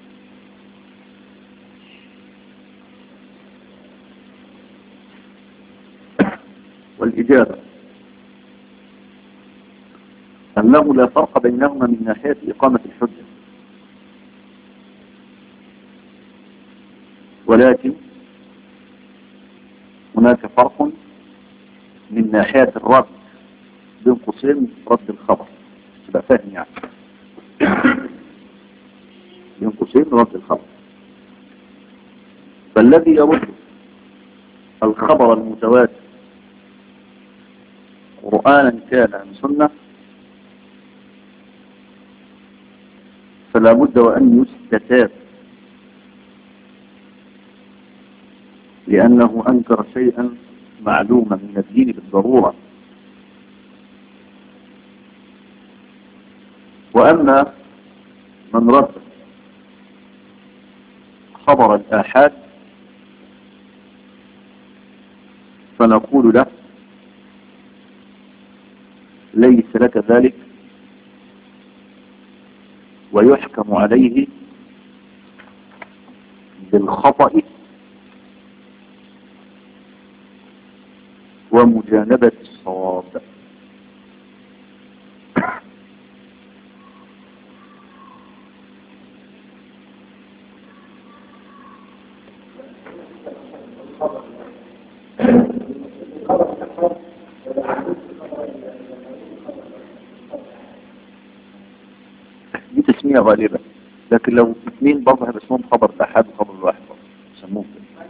والإجابة أنه لا فرق بينهما من ناحية إقامة الحجة ولكن هناك فرق من ناحية الرد بين قوسين رد الخبر تبقى فاهم يعني بين قوسين رد الخبر فالذي يرد الخبر المتواتر قرآنا كان عن سنة فلا بد وأن يستتاب لأنه أنكر شيئا معلوما من الدين بالضرورة وأما من رد خبر الآحاد فنقول له ليس لك ذلك ويحكم عليه بالخطأ ومجانبة الصواب دي تسمية غالبة لكن لو اثنين برضه هيبقى اسمهم خبر احد وخبر الواحد برضه يسموهم كده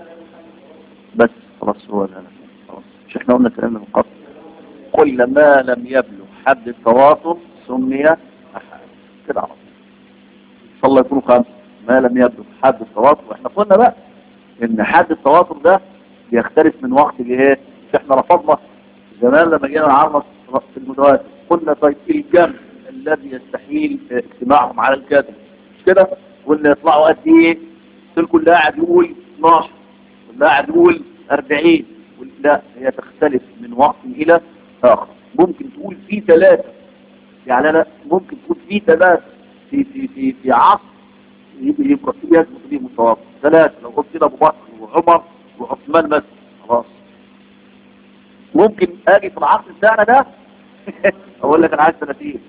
بس خلاص هو ده خلاص مش احنا قلنا كلام من قبل كل ما لم يبلغ حد التواتر سمي أحد كده عرف إن شاء الله يكونوا خمسة ما لم يبدو حد التواتر واحنا قلنا بقى ان حد التواتر ده بيختلف من وقت لايه احنا رفضنا زمان لما جينا نعرف في المتواتر قلنا طيب الجمع الذي يستحيل اجتماعهم على الكاتب مش كده قلنا يطلعوا قد ايه كل قاعد يقول 12 واللي قاعد يقول 40 لا هي تختلف من وقت الى اخر ممكن تقول في ثلاثة يعني انا ممكن تقول في ثلاثة في في في في عصر يبقى في يثبت به متوافق ثلاثة لو قلت كده ابو بكر وعمر وعثمان مثلا خلاص ممكن اجي في العصر بتاعنا ده اقول لك انا عايز سنتين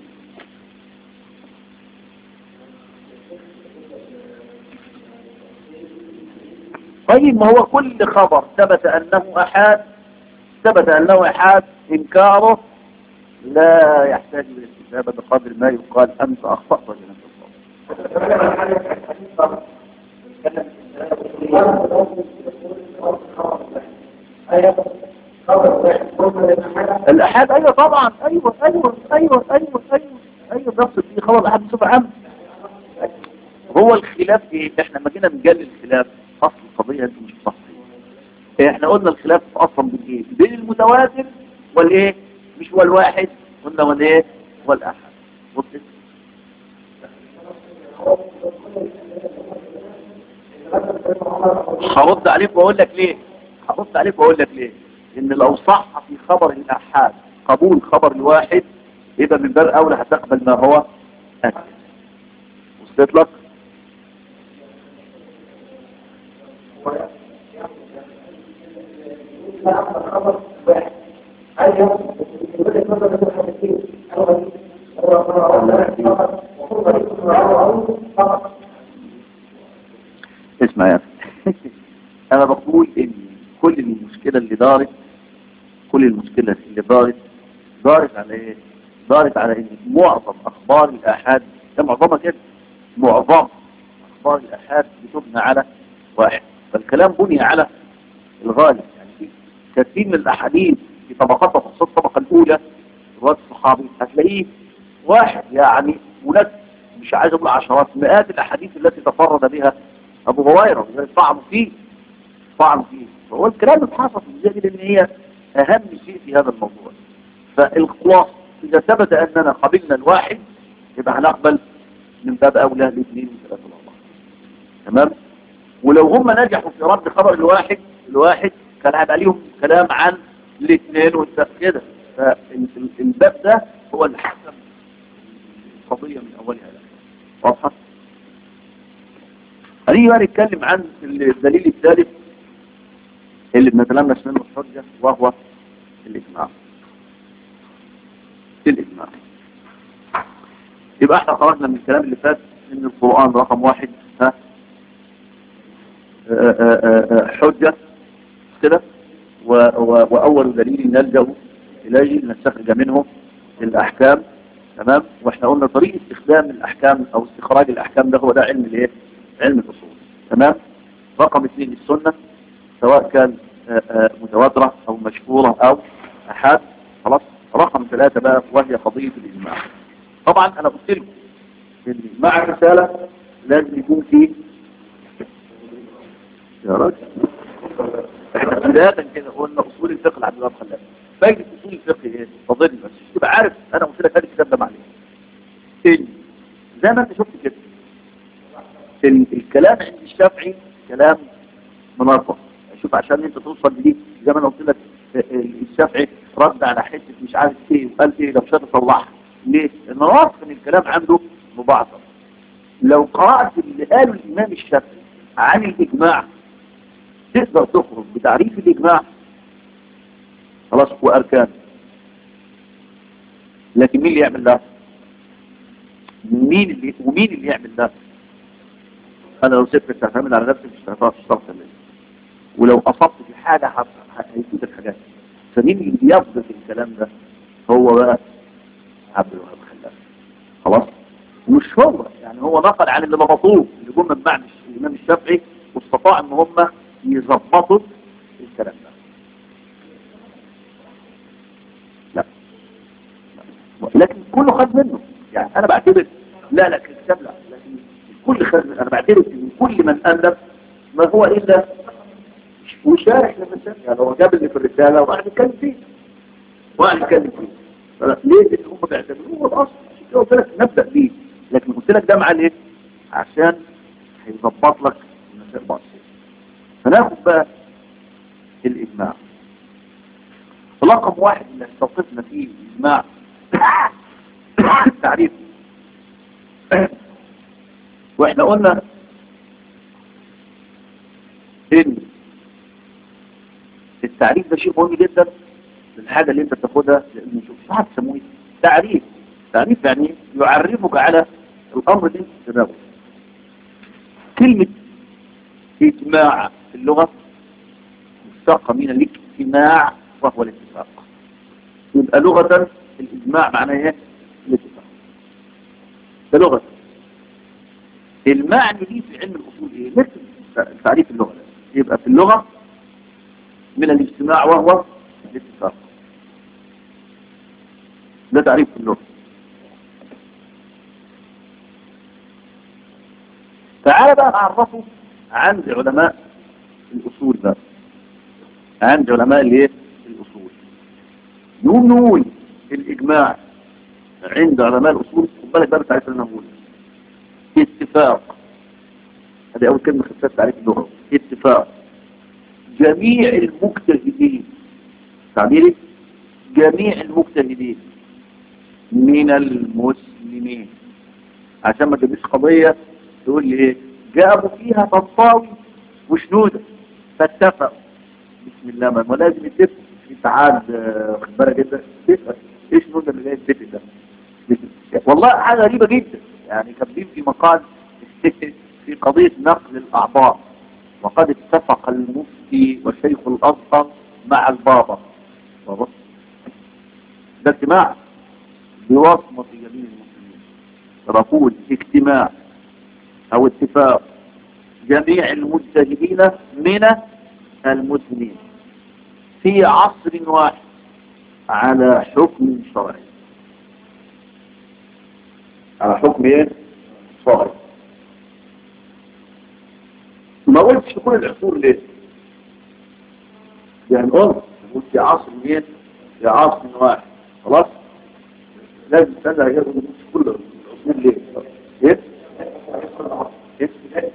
طيب ما هو كل خبر ثبت انه احاد ثبت انه احاد انكاره لا يحتاج الى الاستجابه بقدر ما يقال انت اخطات ولا الاحاد ايوه طبعا ايوه ايوه ايوه ايوه ايوه ايوه نفس في خبر الاحاد بصفه عامه هو الخلاف ايه احنا لما جينا نجلل الخلاف اصل القضيه انت مش صح احنا قلنا الخلاف اصلا بين ايه بين المتواتر والايه مش هو الواحد قلنا والايه والاحد وصلت هرد عليك واقول لك ليه هرد عليك واقول لك ليه ان لو صح في خبر الاحاد قبول خبر الواحد يبقى من باب اولى هتقبل ما هو اكد وصلت لك اسمع يا انا بقول ان كل المشكلة اللي دارت كل المشكلة اللي دارت دارت على ايه دارت على ان معظم اخبار الاحاد ده معظمها كده معظم اخبار الاحاد بتبنى على واحد فالكلام بني على الغالب يعني في كثير من الاحاديث في طبقات خصوصا الطبقة الاولى رواية الصحابي هتلاقيه واحد يعني ولاد مش عايز اقول عشرات مئات الاحاديث التي تفرد بها ابو هريره طعنوا فيه طعنوا فيه فهو الكلام اتحصل زي لان هي اهم شيء في هذا الموضوع فالخلاص اذا ثبت اننا قبلنا الواحد يبقى هنقبل من باب اولى الاثنين وثلاثه والاربعه تمام ولو هم نجحوا في رد خبر الواحد الواحد كان هيبقى ليهم كلام عن الاثنين والثلاثه كده فالباب ده هو اللي حسم القضيه من اولها لاخرها واضحه هنيجي بقى نتكلم عن الدليل الثالث اللي بنتلمس منه الحجة وهو الإجماع الإجماع يبقى احنا خرجنا من الكلام اللي فات ان القرآن رقم واحد ها آآ آآ حجة كده وأول دليل نلجأ إليه لنستخرج منه الأحكام تمام واحنا قلنا طريقة استخدام الأحكام أو استخراج الأحكام ده هو ده علم الايه علم الأصول تمام رقم اثنين السنة سواء كان متواترة أو مشهورة أو أحد خلاص رقم ثلاثة بقى وهي قضية الإجماع طبعا أنا قلت لكم إن مع الرسالة لازم يكون فيه يا راجل احنا بداية كده قلنا أصول الفقه لعبد الله خلاف فايدة أصول الفقه ايه؟ فضلني بس تبقى عارف أنا قلت لك هذا الكتاب ده معلش إن زي ما أنت شفت كده الكلام عند الشافعي كلام منظم شوف عشان انت توصل لدي زي ما انا قلت لك الشافعي رد على حته مش عارف ايه وقال ايه لو مش هتصلحها ليه؟ لان واثق ان الكلام عنده مبعثر لو قرات اللي قاله الامام الشافعي عن الاجماع تقدر تخرج بتعريف الاجماع خلاص واركان لكن مين اللي يعمل ده؟ مين اللي ومين اللي يعمل ده؟ انا لو سبت تعتمد على نفسك مش هتعرف تشتغل ولو اصبت في حاجة هيفوتك حاجات فمين اللي بيضبط الكلام ده هو بقى عبد الوهاب خلاف خلاص مش هو يعني هو نقل عن اللي ضبطوه اللي جم من بعد الامام الشافعي واستطاع ان هم يظبطوا الكلام ده لا لكن كله خد منه يعني انا بعتبر لا لا الكتاب لا لكن كل خد منه. انا بعتبر ان كل من الف ما هو الا وشارح للرسالة يعني هو جاب اللي في الرسالة وقاعد يتكلم فيه وقاعد يتكلم فيه فلا- ليه اللي هم بيعتبروه هو الاصل عشان كده قلت لك نبدا بيه لكن قلت لك ده مع ليه عشان هيظبط لك المسائل بعض فناخد بقى الاجماع رقم واحد اللي استوقفنا فيه الاجماع التعريف واحنا قلنا ان التعريف ده شيء مهم جدا للحاجة اللي انت بتاخدها لان شوف صعب تسموه إيه؟ تعريف تعريف يعني يعرفك على الامر اللي انت بتتناوله كلمة اجماع في اللغة مشتقة من الاجتماع وهو الاتفاق يبقى لغة الاجماع معناه ايه؟ الاتفاق ده لغة المعنى دي في علم الاصول ايه؟ نفس تعريف اللغة ده. يبقى في اللغة من الاجتماع وهو الاتفاق ده تعريف في اللغة تعال بقى نعرفه عند علماء الأصول بقى عند علماء الايه الأصول يقوم نقول الإجماع عند علماء الأصول خد بالك بقى بالتعريف اللي انا بقوله اتفاق هذه أول كلمة خدتها في تعريف اللغة اتفاق جميع المجتهدين تعبيري جميع المجتهدين من المسلمين عشان ما تجيبش قضية تقول لي ايه جابوا فيها طنطاوي وشنودة فاتفقوا بسم الله ما ما لازم يتفق في تعاد آه، واخد بالك انت تفق ايش شنودة اللي جاي يتفق ده والله حاجة غريبة جدا يعني كاتبين في مقال في قضية نقل الأعضاء وقد اتفق المفتي وشيخ الأزهر مع البابا بابا ده اجتماع بوصمة جميع المسلمين نقول اجتماع او اتفاق جميع المجتهدين من المسلمين في عصر واحد على حكم شرعي على حكم ايه شرعي ما قلتش كل العصور ليه يعني قلت قلت في عصر ايه في عصر واحد خلاص لازم تنزل غير كل العصور ليه ايه إيه؟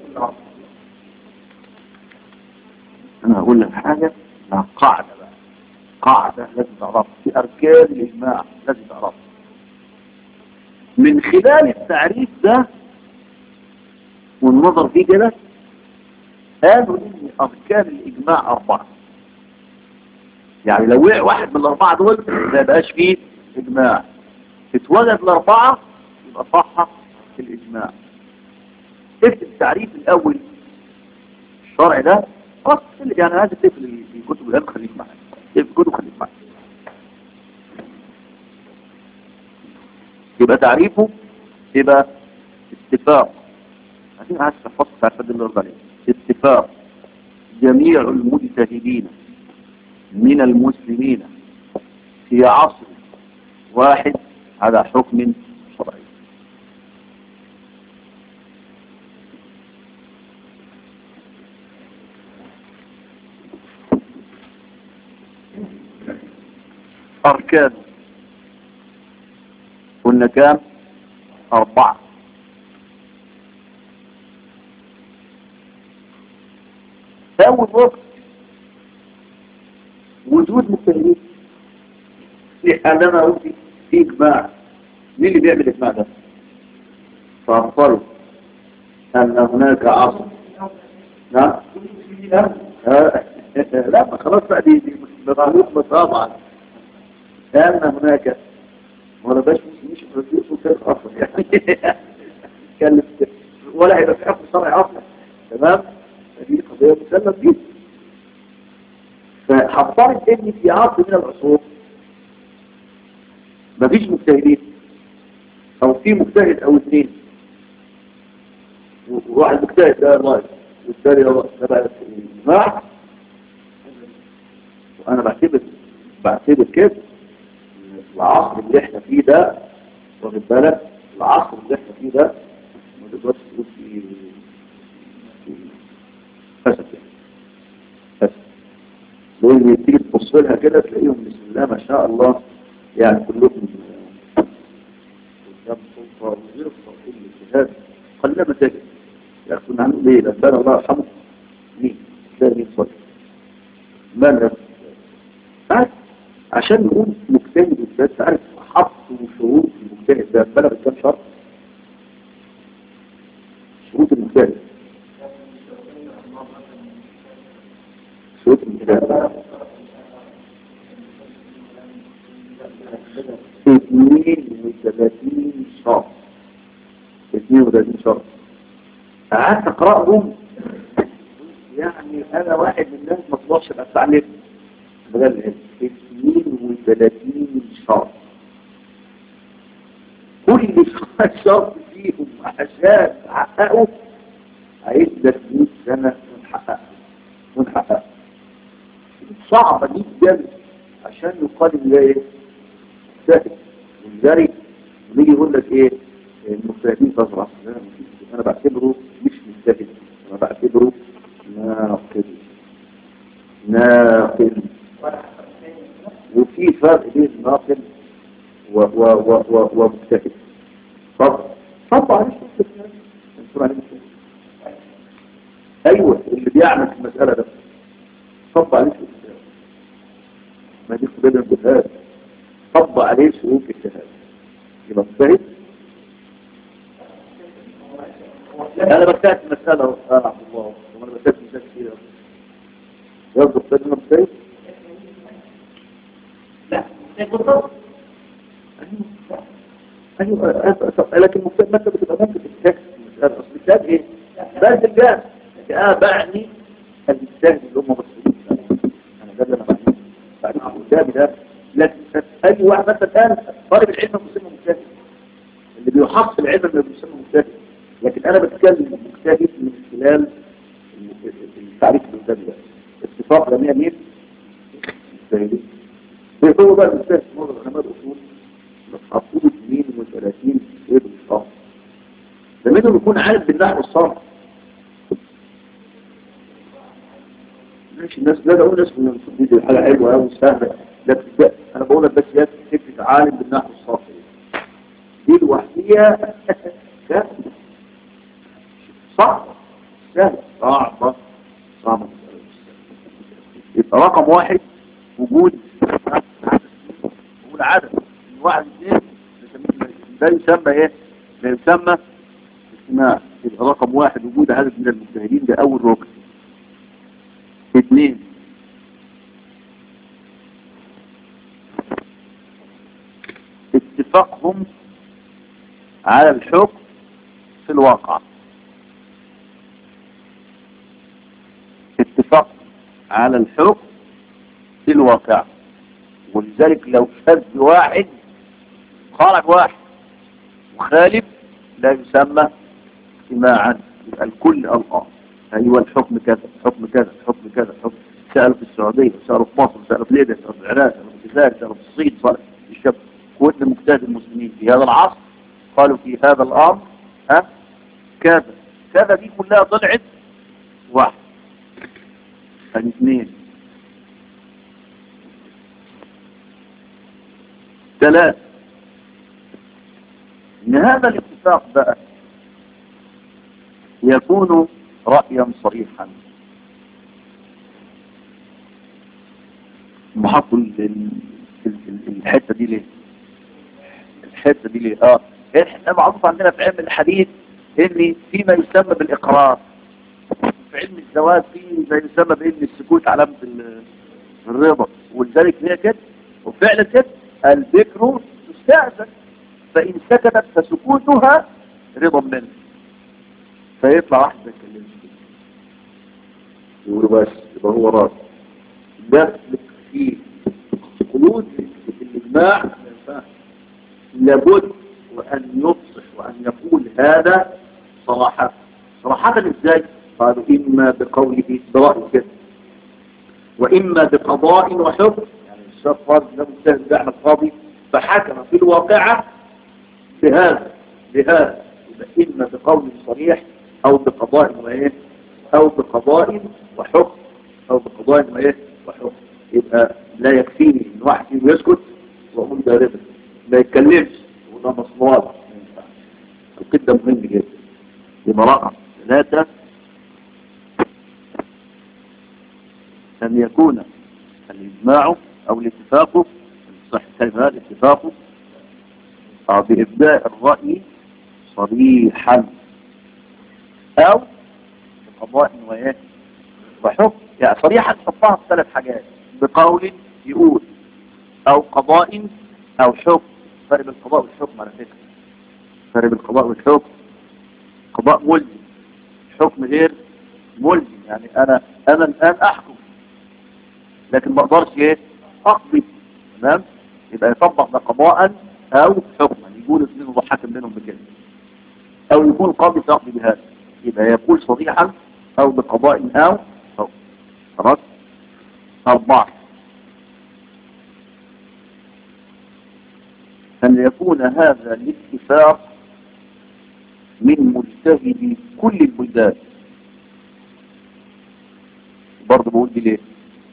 انا هقول لك حاجة لها قاعدة بقى قاعدة لازم تعرفها في اركان الاجماع لازم تعرفها من خلال التعريف ده والنظر فيه كده قالوا ان اركان الاجماع اربعة يعني لو وقع واحد من الاربعة دول ما يبقاش فيه اجماع اتوجد الاربعة يبقى صح الاجماع اكتب التعريف الاول الشرع ده خلاص يعني هذا تقفل في كتب العلم خليك معايا في كتب خليك معايا يبقى تعريفه يبقى اتفاق عايزين عايز تحفظ تعريف اللي يرضى عليه اتفاق جميع المجتهدين من المسلمين في عصر واحد على حكم شرعي أركان قلنا كام أربعة أول وقت وجود مجتهدين لأن أنا قلت في إجماع مين اللي بيعمل الإجماع ده؟ فأفضل أن هناك عصر نعم آه، لا ما خلاص بقى دي دي مغلوط طبعا لأن هناك ولا باش مش مش مش اصلا يعني يتكلم ولا هيبقى في حكم شرعي اصلا تمام دي قضيه مسلم بيها فحضرت ابني في عصر من العصور مفيش مجتهدين او في مجتهد او اثنين وواحد مجتهد ده الله والثاني هو تبع الاجماع وانا بعتبر بعتبر كده العصر اللي احنا فيه ده واخد بالك العصر اللي احنا فيه ده ما تقدرش تقول فيه فسد يعني فسد لان تيجي تبص لها كده تلاقيهم بسم الله ما شاء الله يعني كلهم قدام سلطه وغير التوحيد الاجتهاد قلما تجد يا اخي كنا هنقول ايه لما الله يرحمه مين ده مين صدق ما نفس بس عشان نقول مجتهد بس عارف حط شروط المجتهد ده بلغ كام شرط شروط المجتهد شروط المجتهد اثنين وثلاثين شرط اثنين وثلاثين شرط قعدت اقرأهم يعني انا واحد من الناس ما طلعش بس علم بجد 32 شرط كل شرط فيهم عشان تحققه هيبدأ 100 سنة ونحققه ونحققه صعبة جدا عشان يقال ده ايه مجتهد ولذلك ونيجي يقول لك ايه المجتهدين تزرع انا بعتبره مش مجتهد انا بعتبره ناقل ناقل وفي فرق بين ناقل و و و و ومجتهد طب طب عليه شو ايوه اللي بيعمل في المسألة ده طب عليه شو ما دي قبل الاجتهاد طب عليه شروط اجتهاد يبقى مجتهد انا بكتب مسألة اه عبد الله وانا بكتب مسألة كتير يرضى بسجن مجتهد لا بالضبط ايوه لكن المجتهد ما بتبقى ممكن تتكتب المسألة اصل الاجتهاد ايه؟ بس الجهل لكن انا بعني المجتهد اللي هم مسؤولين انا ده اللي انا بعني بعني قدامي ده لكن اي واحد مثلا الان طالب العلم مسمى مجتهد اللي بيحصل العلم اللي بيسمى مجتهد لكن انا بتكلم مجتهد من خلال التعريف اللي قدامي ده اتفاق جميع مين؟ مجتهدين هو بقى المجتهد في موضوع علماء الاصول حطوا 32 ايه بالظبط ده منهم يكون عارف بالنحو الصرف ماشي الناس لا اقول ناس من دي حاجه حلوه قوي سهله لكن انا بقول لك بس يا فكره عالم بالنحو الصرف دي لوحديها صعبة سهلة صعبة صعبة يبقى رقم واحد وجود وجود عدد من واحد اثنين ده يسمى ايه ده يسمى اجتماع يبقى رقم واحد وجود عدد من المجتهدين ده اول ركن اثنين اتفاقهم على الحكم في الواقع اتفاق على الحكم في الواقع ولذلك لو شذ واحد خرج واحد وخالف لا يسمى اجتماعا يبقى الكل الله ايوه الحكم كذا الحكم كذا الحكم كذا الحكم سألوا في السعودية سألوا في مصر سألوا في ليبيا سألوا في العراق سألوا في الجزائر سألوا في الصين سألوا في الشام كل مجتهد المسلمين في هذا العصر قالوا في هذا الامر ها كذا كذا دي كلها طلعت واحد الاثنين ثلاث ان هذا الاتفاق بقى يكون رأيا صريحا محطوا الحتة دي ليه الحتة دي ليه اه احنا معروف عندنا في علم الحديث ان فيما يسمى بالاقرار في علم الزواج في ما يسمى بان السكوت علامة الرضا ولذلك هي كده وفعلا كده الذكر تستأذن فإن سكتت فسكوتها رضا منه فيطلع واحد ما يتكلمش يقولوا بس يبقى هو راضي ده في قيود الإجماع لابد وأن يفصح وأن يقول هذا صراحة صراحة ازاي قالوا إما بقوله برأي كده وإما بقضاء وحكم يعني الشيخ قال ده مجتهد بيعمل قاضي فحكم في الواقعة بهذا بهذا يبقى إما بقول صريح أو بقضاء وإيه أو بقضاء وحكم أو بقضاء وإيه وحكم يبقى لا يكفيني إن واحد فيهم يسكت وأقول ده ربا ما يتكلمش وده مصنوع ما ينفعش القدة مهم جدا يبقى رقم ثلاثة أن يكون الإجماع أو الاتفاق صح كلمة الاتفاق أو بإبداء الرأي صريحا أو بقضاء وإيه وحكم يعني صريحا تحطها في ثلاث حاجات بقول يقول أو قضاء أو حكم فرق بين القضاء والحكم على فكرة فرق بين القضاء والحكم قضاء ملزم حكم غير ملزم يعني أنا أنا الآن أحكم لكن ما أقدرش إيه أقضي تمام يبقى يطبق ده قضاء أو حكما يقول اثنين وضحكم بينهم بكده أو يكون قاضي تقضي بهذا يبقى يقول صريحا أو بقضاء أو حكم خلاص أربعة أن يكون هذا الاتفاق من مجتهد كل البلدان برضه بقول دي ليه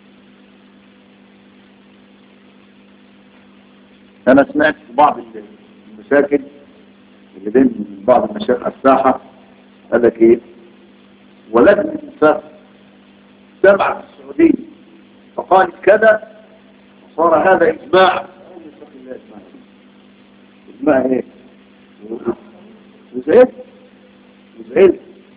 أنا سمعت في بعض المشاكل اللي بين بعض المشايخ على الساحة قال لك إيه ولد الاتفاق سمع في السعودية فقالت كذا وصار هذا إجماع إجماع إيه وزعلت وزعلت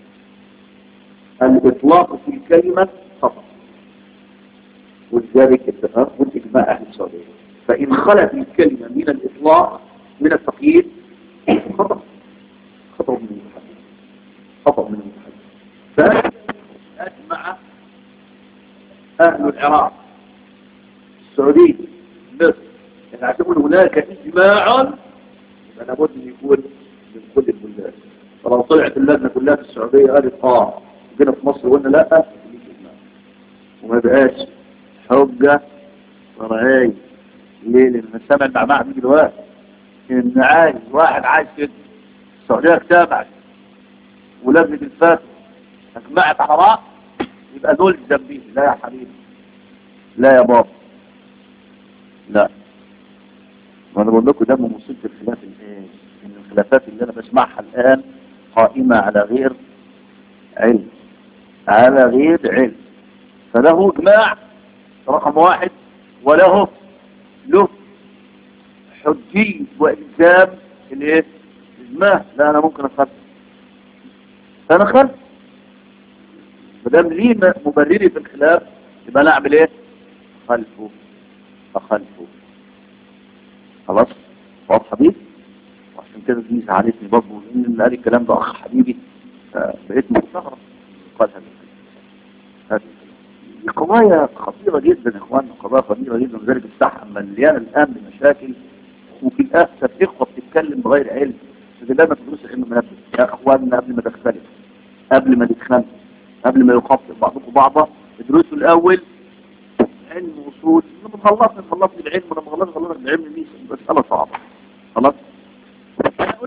الإطلاق في الكلمة خطأ ولذلك التفاق والإجماع أهل السعودية فإن خلت الكلمة من الإطلاق من التقييد خطأ خطأ من المتحدث خطأ من المتحدث فأجمع أهل العراق السعودية مصر يعني عشان هناك إجماع يبقى لابد أن يكون من كل البلدان فلو طلعت اللجنة كلها في السعودية قالت اه جينا في مصر وقلنا لا وما بقاش حجة شرعية ليه لان السمع المعمعة دي دلوقتي ان عايز واحد عايز كده السعودية اجتمعت ولجنة الفتوى اجمعت على بعض يبقى دول ذنبين لا يا حبيبي لا يا بابا لا وانا بقول لكم ده من مصيبه الخلاف الايه ان الخلافات اللي انا بسمعها الان قائمه على غير علم على غير علم فله اجماع رقم واحد وله له حجية والزام الايه اجماع لا انا ممكن اخلف انا خلف مدام ليه مبرري في الخلاف يبقى انا اعمل ايه خلفه اخلفه خلاص واضح حبيبي وعشان كده دي زعلتني برضه ان اللي قال الكلام ده اخ حبيبي بقيت مستغرب قال هذا هذا دي قضايا خطيرة جدا يا اخوان قضايا خطيرة جدا لذلك الساحة مليانة الان بمشاكل وفي الاخر اخوة بتتكلم بغير علم لكن دايما تدرس علم منبه يا اخواننا قبل ما تختلف قبل ما تتخانقوا قبل ما يخطئ بعضكم بعضا ادرسوا الاول علم وصول لما خلصنا خلصنا العلم ولما خلصنا خلصنا العلم دي مسألة صعبة خلاص أنا قلت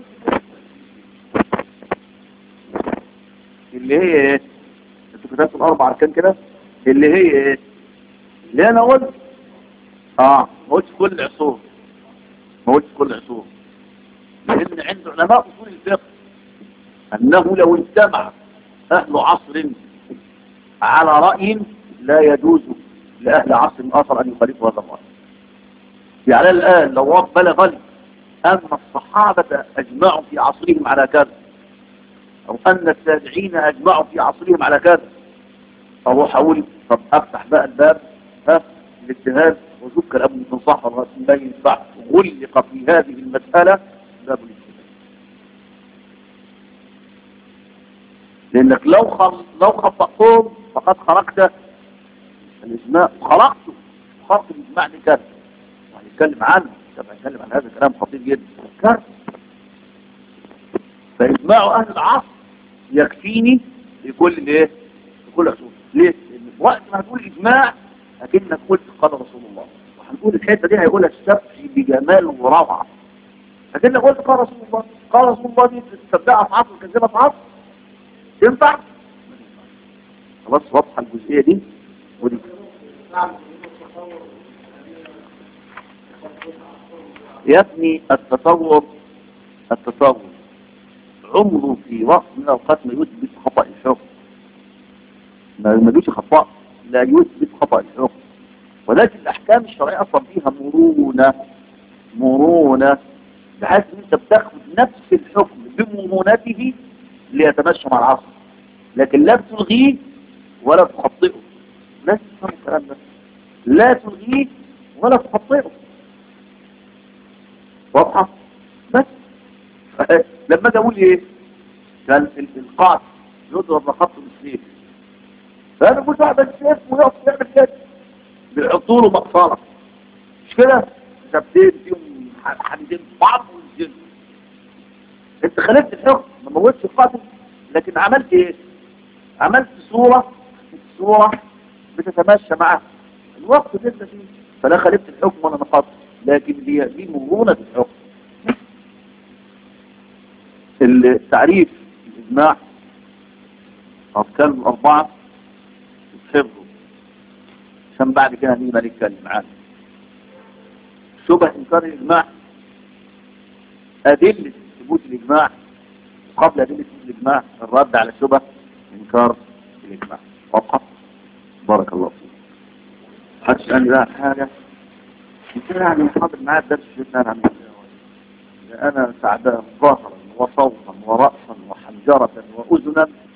اللي هي ايه انتوا كتبتوا الاربع اركان كده اللي هي ايه اللي انا قلت اه ما قلتش كل عصور ما قلتش كل عصور لان عند علماء اصول الفقه انه لو اجتمع اهل عصر على رأي لا يجوز لأهل عصر آخر أن يخالفوا هذا الرأي يعني الآن لو بلغ لي أن الصحابة أجمعوا في عصرهم على كذا أو أن التابعين أجمعوا في عصرهم على كذا أروح أقول طب أفتح بقى الباب ها الاجتهاد وشوف كلام ابن صح ولا لا ينفع غلق في هذه المسألة باب الاجتهاد لأنك لو خل... لو خطأتهم فقد خرجت الإجماع خرقته خرق الإجماع دي كارثة وهنتكلم عنه طبعا هنتكلم عن هذا الكلام خطير جدا كارثة فإجماع أهل العصر يكفيني لكل الايه لكل عصور ليه؟ لأن في وقت ما هتقول إجماع أكنك قلت قال رسول الله هنقول الحته دي هيقولها السبكي بجمال وروعه لكن لو قلت قال رسول الله قال رسول الله دي تصدقها في عصر وكذبها في عصر ينفع خلاص واضحه الجزئيه دي ودي يا ابني التصور التصور عمره في وقت من الاوقات ما يثبت خطا الحكم ما ما يثبت خطا لا يثبت خطا الحكم ولكن الاحكام الشرعيه اصلا فيها مرونه مرونه بحيث ان انت بتاخد نفس الحكم بمرونته ليتمشى مع العصر لكن لا تلغيه ولا تخطئه لا تفهم الكلام ده لا تلغيه ولا تخطئه واضحه بس لما اجي اقول ايه كان ال- القاعد يضرب بخط بالسيف فانا بقول واحد السيف ويقف يعمل كده بيحطوا له مقصره مش كده سبتين فيهم ح- حديدين في بعض وينزلوا انت خالفت الحكم ما موتش القاتل لكن عملت ايه عملت صورة صورة بتتماشى معها الوقت اللي انت فيه فلا خالفت الحكم ولا نقضت لكن دي دي مرونة الحكم التعريف الإجماع أركان الأربعة يتحفظوا عشان بعد كده نيجي بقى نتكلم عنه شبه إنكار الإجماع أدلة ثبوت الإجماع وقبل أدلة ثبوت الإجماع الرد على شبه إنكار الإجماع واضحة بارك الله فيك حدش قال لي بقى حاجة انت يعني حاضر معايا الدرس اللي انا عم انا تعبان ظهرا وصوتا ورأسا وحنجرة وأذنا